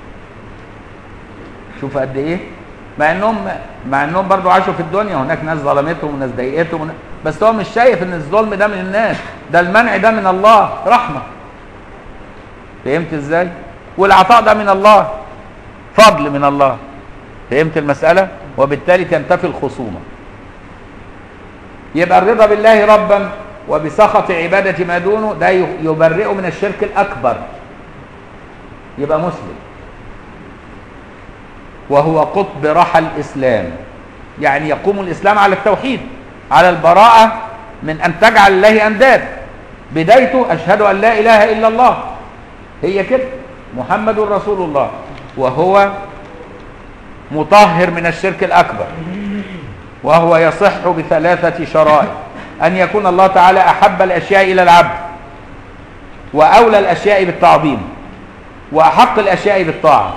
شوف قد ايه مع انهم مع انهم برضو عاشوا في الدنيا هناك ناس ظلمتهم وناس ضايقتهم وناس بس هو مش شايف ان الظلم ده من الناس ده المنع ده من الله رحمه فهمت ازاي والعطاء ده من الله فضل من الله فهمت المساله وبالتالي تنتفي الخصومه يبقى الرضا بالله ربا وبسخط عباده ما دونه ده يبرئه من الشرك الاكبر يبقى مسلم وهو قطب رحى الإسلام يعني يقوم الإسلام على التوحيد على البراءة من أن تجعل الله أنداد بدايته أشهد أن لا إله إلا الله هي كده محمد رسول الله وهو مطهر من الشرك الأكبر وهو يصح بثلاثة شرائط أن يكون الله تعالى أحب الأشياء إلى العبد وأولى الأشياء بالتعظيم وأحق الأشياء بالطاعة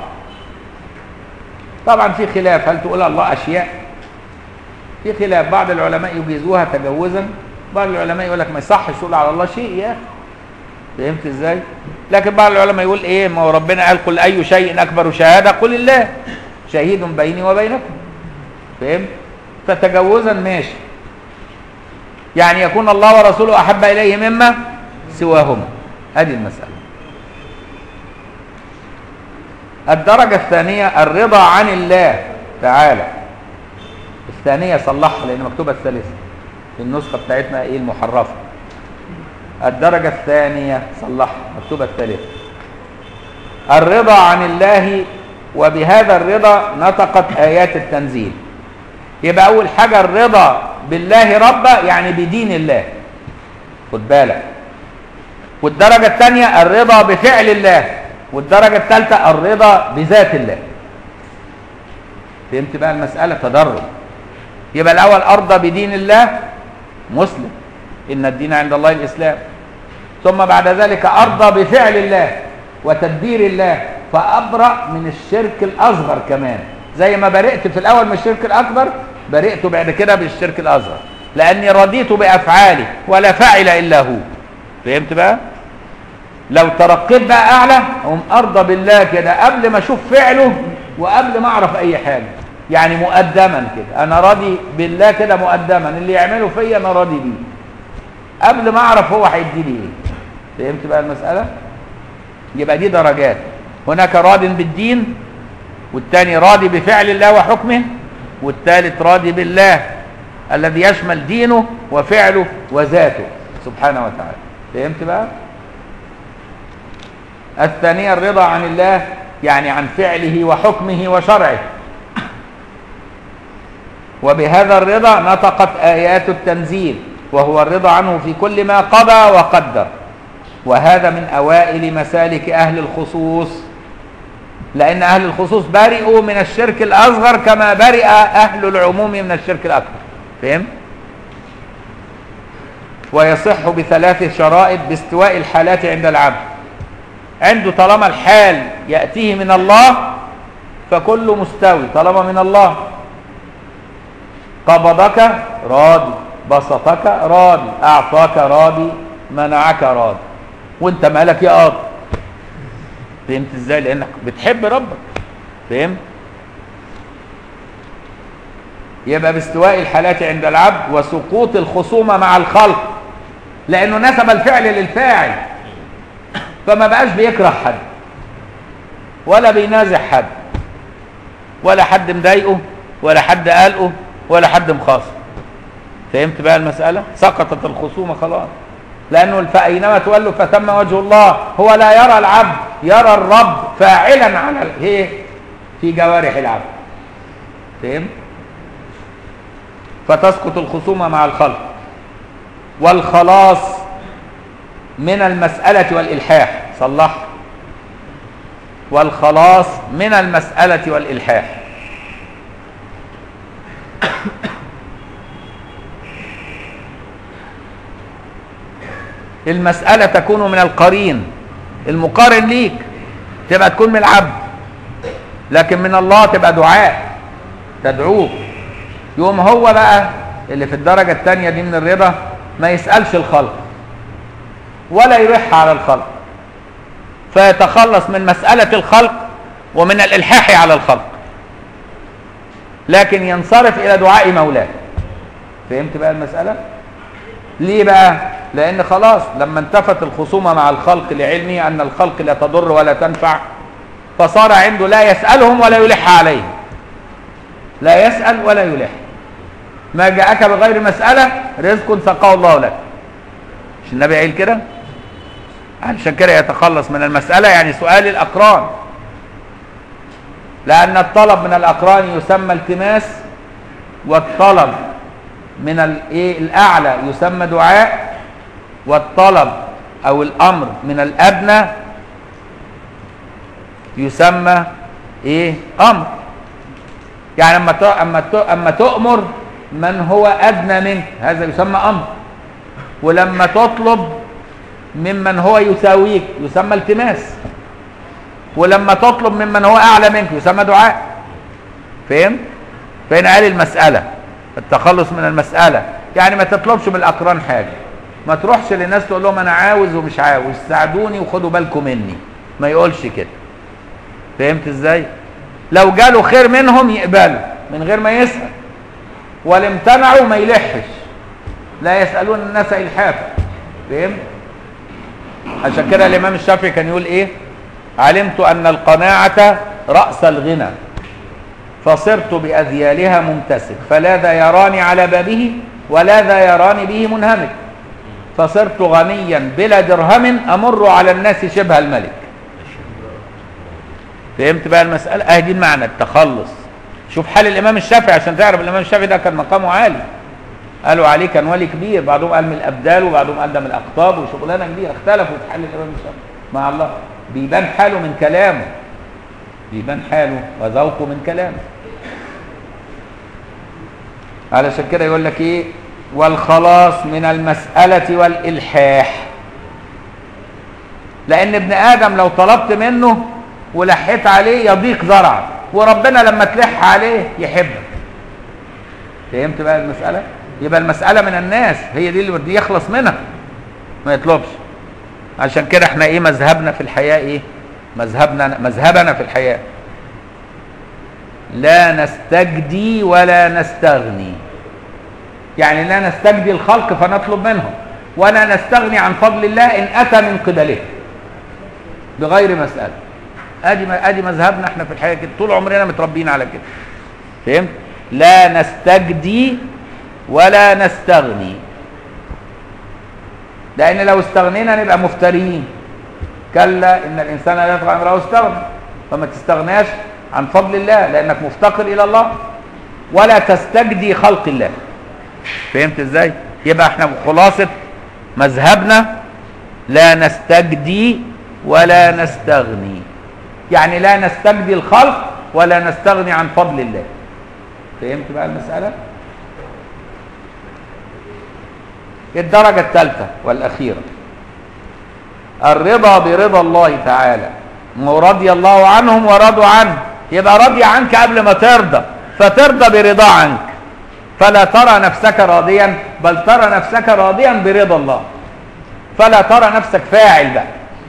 طبعا في خلاف هل تقول الله اشياء في خلاف بعض العلماء يجيزوها تجوزا بعض العلماء يقول لك ما يصحش تقول على الله شيء يا اخي فهمت ازاي لكن بعض العلماء يقول ايه ما هو ربنا قال قل اي شيء اكبر شهاده قل الله شهيد بيني وبينكم فهمت فتجوزا ماشي يعني يكون الله ورسوله احب اليه مما سواهما هذه المساله الدرجة الثانية الرضا عن الله تعالى الثانية صلحها لأن مكتوبة الثالثة في النسخة بتاعتنا إيه المحرفة الدرجة الثانية صلحها مكتوبة الثالثة الرضا عن الله وبهذا الرضا نطقت آيات التنزيل يبقى أول حاجة الرضا بالله ربا يعني بدين الله خد بالك والدرجة الثانية الرضا بفعل الله والدرجة الثالثة الرضا بذات الله فهمت بقى المسألة تدرج يبقى الأول أرضى بدين الله مسلم إن الدين عند الله الإسلام ثم بعد ذلك أرضى بفعل الله وتدبير الله فأبرأ من الشرك الأصغر كمان زي ما برئت في الأول من الشرك الأكبر برئت بعد كده بالشرك الأصغر لأني رضيت بأفعالي ولا فاعل إلا هو فهمت بقى؟ لو ترقيت بقى اعلى اقوم ارضى بالله كده قبل ما اشوف فعله وقبل ما اعرف اي حاجه يعني مقدما كده انا راضي بالله كده مقدما اللي يعمله فيا انا راضي بيه قبل ما اعرف هو هيدي لي ايه فهمت بقى المساله يبقى دي درجات هناك راض بالدين والتاني راضي بفعل الله وحكمه والثالث راضي بالله الذي يشمل دينه وفعله وذاته سبحانه وتعالى فهمت بقى الثانية الرضا عن الله يعني عن فعله وحكمه وشرعه وبهذا الرضا نطقت آيات التنزيل وهو الرضا عنه في كل ما قضى وقدر وهذا من أوائل مسالك أهل الخصوص لأن أهل الخصوص برئوا من الشرك الأصغر كما برئ أهل العموم من الشرك الأكبر فهم؟ ويصح بثلاث شرائط باستواء الحالات عند العبد عنده طالما الحال يأتيه من الله فكله مستوي طالما من الله قبضك راضي بسطك راضي أعطاك راضي منعك راضي وانت مالك يا قاضي فهمت ازاي لانك بتحب ربك فهمت يبقى باستواء الحالات عند العبد وسقوط الخصومة مع الخلق لانه نسب الفعل للفاعل فما بقاش بيكره حد ولا بينازع حد ولا حد مضايقه ولا حد قلقه ولا حد مخاصم فهمت بقى المسألة سقطت الخصومة خلاص لانه فاينما تولوا فثم وجه الله هو لا يرى العبد يرى الرب فاعلا على ال- ايه في جوارح العبد فهم فتسقط الخصومه مع الخلق والخلاص من المساله والالحاح صلح والخلاص من المساله والالحاح المسألة تكون من القرين المقارن ليك تبقى تكون من العبد لكن من الله تبقى دعاء تدعوه يقوم هو بقى اللي في الدرجة الثانية دي من الرضا ما يسألش الخلق ولا يلح على الخلق فيتخلص من مسألة الخلق ومن الإلحاح على الخلق لكن ينصرف إلى دعاء مولاه فهمت بقى المسألة؟ ليه بقى لان خلاص لما انتفت الخصومه مع الخلق لعلمه ان الخلق لا تضر ولا تنفع فصار عنده لا يسالهم ولا يلح عليهم لا يسال ولا يلح ما جاءك بغير مساله رزق سقاه الله لك مش النبي قال كده علشان كده يتخلص من المساله يعني سؤال الاقران لان الطلب من الاقران يسمى التماس والطلب من الايه الاعلى يسمى دعاء والطلب او الامر من الادنى يسمى ايه امر يعني اما ت- اما ت- اما تؤمر من هو ادنى منك هذا يسمى امر ولما تطلب ممن هو يساويك يسمى التماس ولما تطلب ممن هو اعلى منك يسمى دعاء فهمت فهنا قال المساله التخلص من المساله يعني ما تطلبش من الاقران حاجه ما تروحش للناس تقول لهم انا عاوز ومش عاوز ساعدوني وخدوا بالكم مني ما يقولش كده فهمت ازاي لو جاله خير منهم يقبلوا من غير ما يسال ولا امتنعوا ما يلحش لا يسالون الناس الحافا فهمت عشان كده الامام الشافعي كان يقول ايه علمت ان القناعه راس الغنى فصرت بأذيالها ممتسك فلا ذا يراني على بابه ولا ذا يراني به منهمك فصرت غنيا بلا درهم أمر على الناس شبه الملك فهمت بقى المسألة أهدي المعنى التخلص شوف حال الإمام الشافعي عشان تعرف الإمام الشافعي ده كان مقامه عالي قالوا عليه كان ولي كبير بعضهم قال من الأبدال وبعضهم قال ده من الأقطاب وشغلانة كبيرة اختلفوا في حال الإمام الشافعي مع الله بيبان حاله من كلامه بيبان حاله وذوقه من كلامه علشان كده يقول لك ايه والخلاص من المسألة والإلحاح لأن ابن آدم لو طلبت منه ولحيت عليه يضيق ذرعه وربنا لما تلح عليه يحبك فهمت بقى المسألة يبقى المسألة من الناس هي دي اللي بده يخلص منها ما يطلبش عشان كده احنا ايه مذهبنا في الحياة ايه مذهبنا مذهبنا في الحياة لا نستجدي ولا نستغني يعني لا نستجدي الخلق فنطلب منهم ولا نستغني عن فضل الله ان اتى من قبله بغير مسألة ادي ادي مذهبنا احنا في الحياة كده طول عمرنا متربيين على كده فهمت لا نستجدي ولا نستغني لان لو استغنينا نبقى مفترين كلا ان الانسان لا يطغى ان راه استغنى فما تستغناش عن فضل الله لانك مفتقر الى الله ولا تستجدي خلق الله فهمت ازاي يبقى احنا خلاصه مذهبنا لا نستجدي ولا نستغني يعني لا نستجدي الخلق ولا نستغني عن فضل الله فهمت بقى المساله الدرجه الثالثه والاخيره الرضا برضا الله تعالى ورضي الله عنهم ورضوا عنه يبقى رضي عنك قبل ما ترضى فترضى برضا عنك فلا ترى نفسك راضيا بل ترى نفسك راضيا برضا الله فلا ترى نفسك فاعل بقى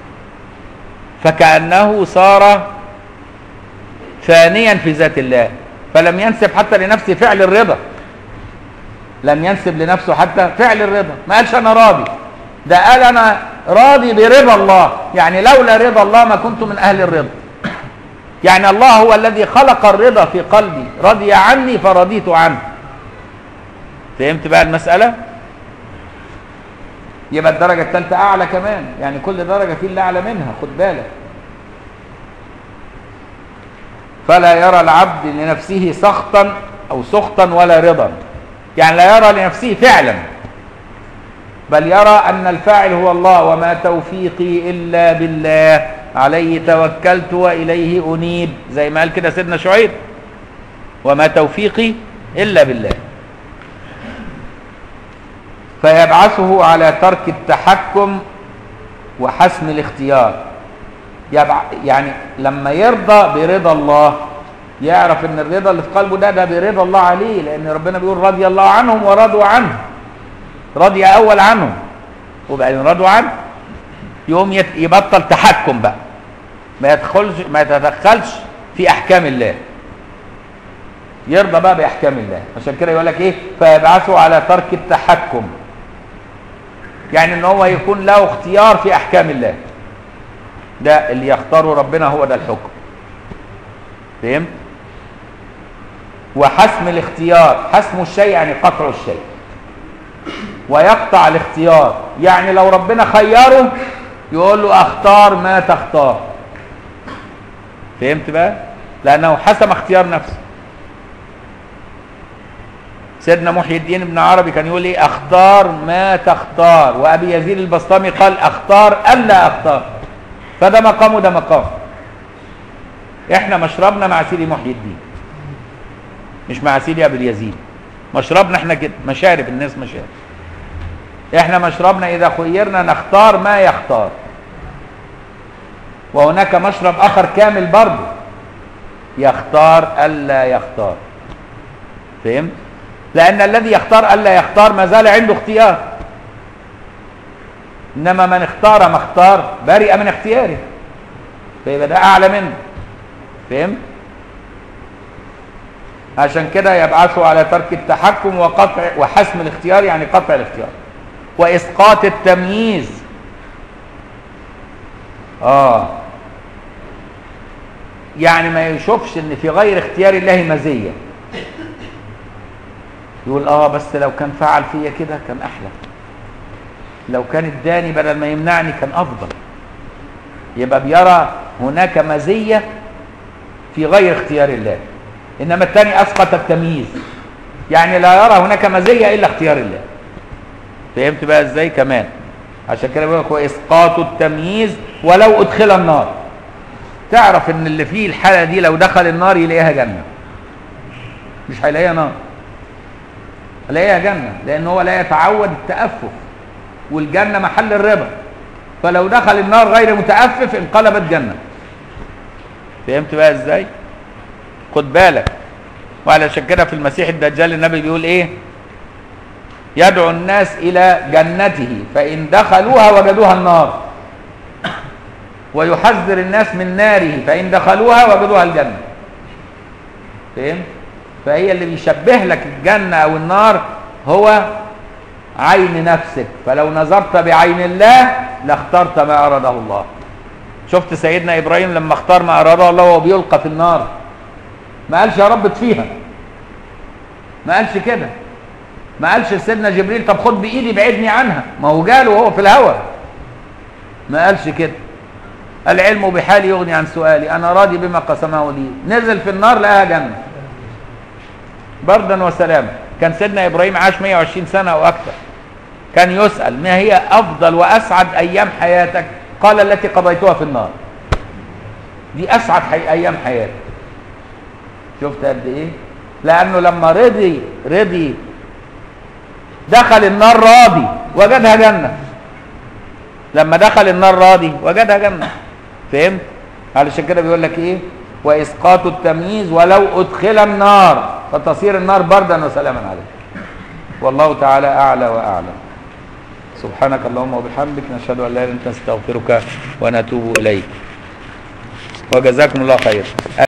فكأنه صار فانيا في ذات الله فلم ينسب حتى لنفسه فعل الرضا لم ينسب لنفسه حتى فعل الرضا ما قالش انا راضي ده قال انا راضي برضا الله يعني لولا رضا الله ما كنت من اهل الرضا يعني الله هو الذي خلق الرضا في قلبي رضي عني فرضيت عنه فهمت بقى المسألة يبقى الدرجة الثالثة أعلى كمان يعني كل درجة في اللي أعلى منها خد بالك فلا يرى العبد لنفسه سخطا أو سخطا ولا رضا يعني لا يرى لنفسه فعلا بل يرى أن الفاعل هو الله وما توفيقي إلا بالله عليه توكلت وإليه أنيب زي ما قال كده سيدنا شعيب وما توفيقي إلا بالله فيبعثه على ترك التحكم وحسم الاختيار يبع... يعني لما يرضى برضا الله يعرف ان الرضا اللي في قلبه ده ده برضا الله عليه لان ربنا بيقول رضي الله عنهم ورضوا عنه رضي اول عنهم وبعدين رضوا عنه يقوم يت... يبطل تحكم بقى ما يدخلش ما يتدخلش في احكام الله يرضى بقى باحكام الله عشان كده يقول لك ايه فيبعثه على ترك التحكم يعني ان هو يكون له اختيار في احكام الله ده اللي يختاره ربنا هو ده الحكم فهمت وحسم الاختيار حسم الشيء يعني قطع الشيء ويقطع الاختيار يعني لو ربنا خيره يقول له اختار ما تختار فهمت بقى لانه حسم اختيار نفسه سيدنا محي الدين ابن عربي كان يقول ايه اختار ما تختار وابي يزيد البسطامي قال اختار الا اختار فده مقام وده مقام احنا مشربنا مع سيدي محي الدين مش مع سيدي ابو اليزيد مشربنا احنا كده مشارب الناس مشارب احنا مشربنا اذا خيرنا نختار ما يختار وهناك مشرب اخر كامل برضه يختار الا يختار فهمت لان الذي يختار الا يختار ما زال عنده اختيار انما من اختار ما اختار برئ من اختياره فيبقى ده اعلى منه فهمت عشان كده يبعثه على ترك التحكم وقطع وحسم الاختيار يعني قطع الاختيار واسقاط التمييز اه يعني ما يشوفش ان في غير اختيار الله مزيه يقول اه بس لو كان فعل فيا كده كان احلى لو كان اداني بدل ما يمنعني كان افضل يبقى بيرى هناك مزيه في غير اختيار الله انما الثاني اسقط التمييز يعني لا يرى هناك مزيه الا اختيار الله فهمت بقى ازاي كمان عشان كده بيقول لك واسقاط التمييز ولو ادخل النار تعرف ان اللي فيه الحاله دي لو دخل النار يلاقيها جنه مش هيلاقيها نار هيلاقيها جنه لان هو لا يتعود التأفف والجنه محل الرضا فلو دخل النار غير متأفف انقلبت جنه فهمت بقى ازاي خد بالك وعلشان كده في المسيح الدجال النبي بيقول ايه يدعو الناس الى جنته فان دخلوها وجدوها النار ويحذر الناس من ناره فان دخلوها وجدوها الجنه فهمت فهي اللي بيشبه لك الجنه او النار هو عين نفسك فلو نظرت بعين الله لاخترت ما اراده الله شفت سيدنا ابراهيم لما اختار ما اراده الله وهو بيلقى في النار ما قالش يا رب اطفيها ما قالش كده ما قالش لسيدنا جبريل طب خد بايدي بعدني عنها ما هو جاله وهو في الهوى ما قالش كده العلم بحالي يغني عن سؤالي انا راضي بما قسمه لي نزل في النار لقاها جنه بردا وسلاما كان سيدنا ابراهيم عاش 120 سنه او اكثر كان يسال ما هي افضل واسعد ايام حياتك قال التي قضيتها في النار دي اسعد حي... ايام حياتك شفت قد ايه لانه لما رضي رضي دخل النار راضي وجدها جنه لما دخل النار راضي وجدها جنه فهمت علشان كده بيقول لك ايه واسقاط التمييز ولو ادخل النار فتصير النار بردا وسلاما عليك والله تعالى اعلى واعلم سبحانك اللهم وبحمدك نشهد ان لا اله الا انت نستغفرك ونتوب اليك وجزاكم الله خيرا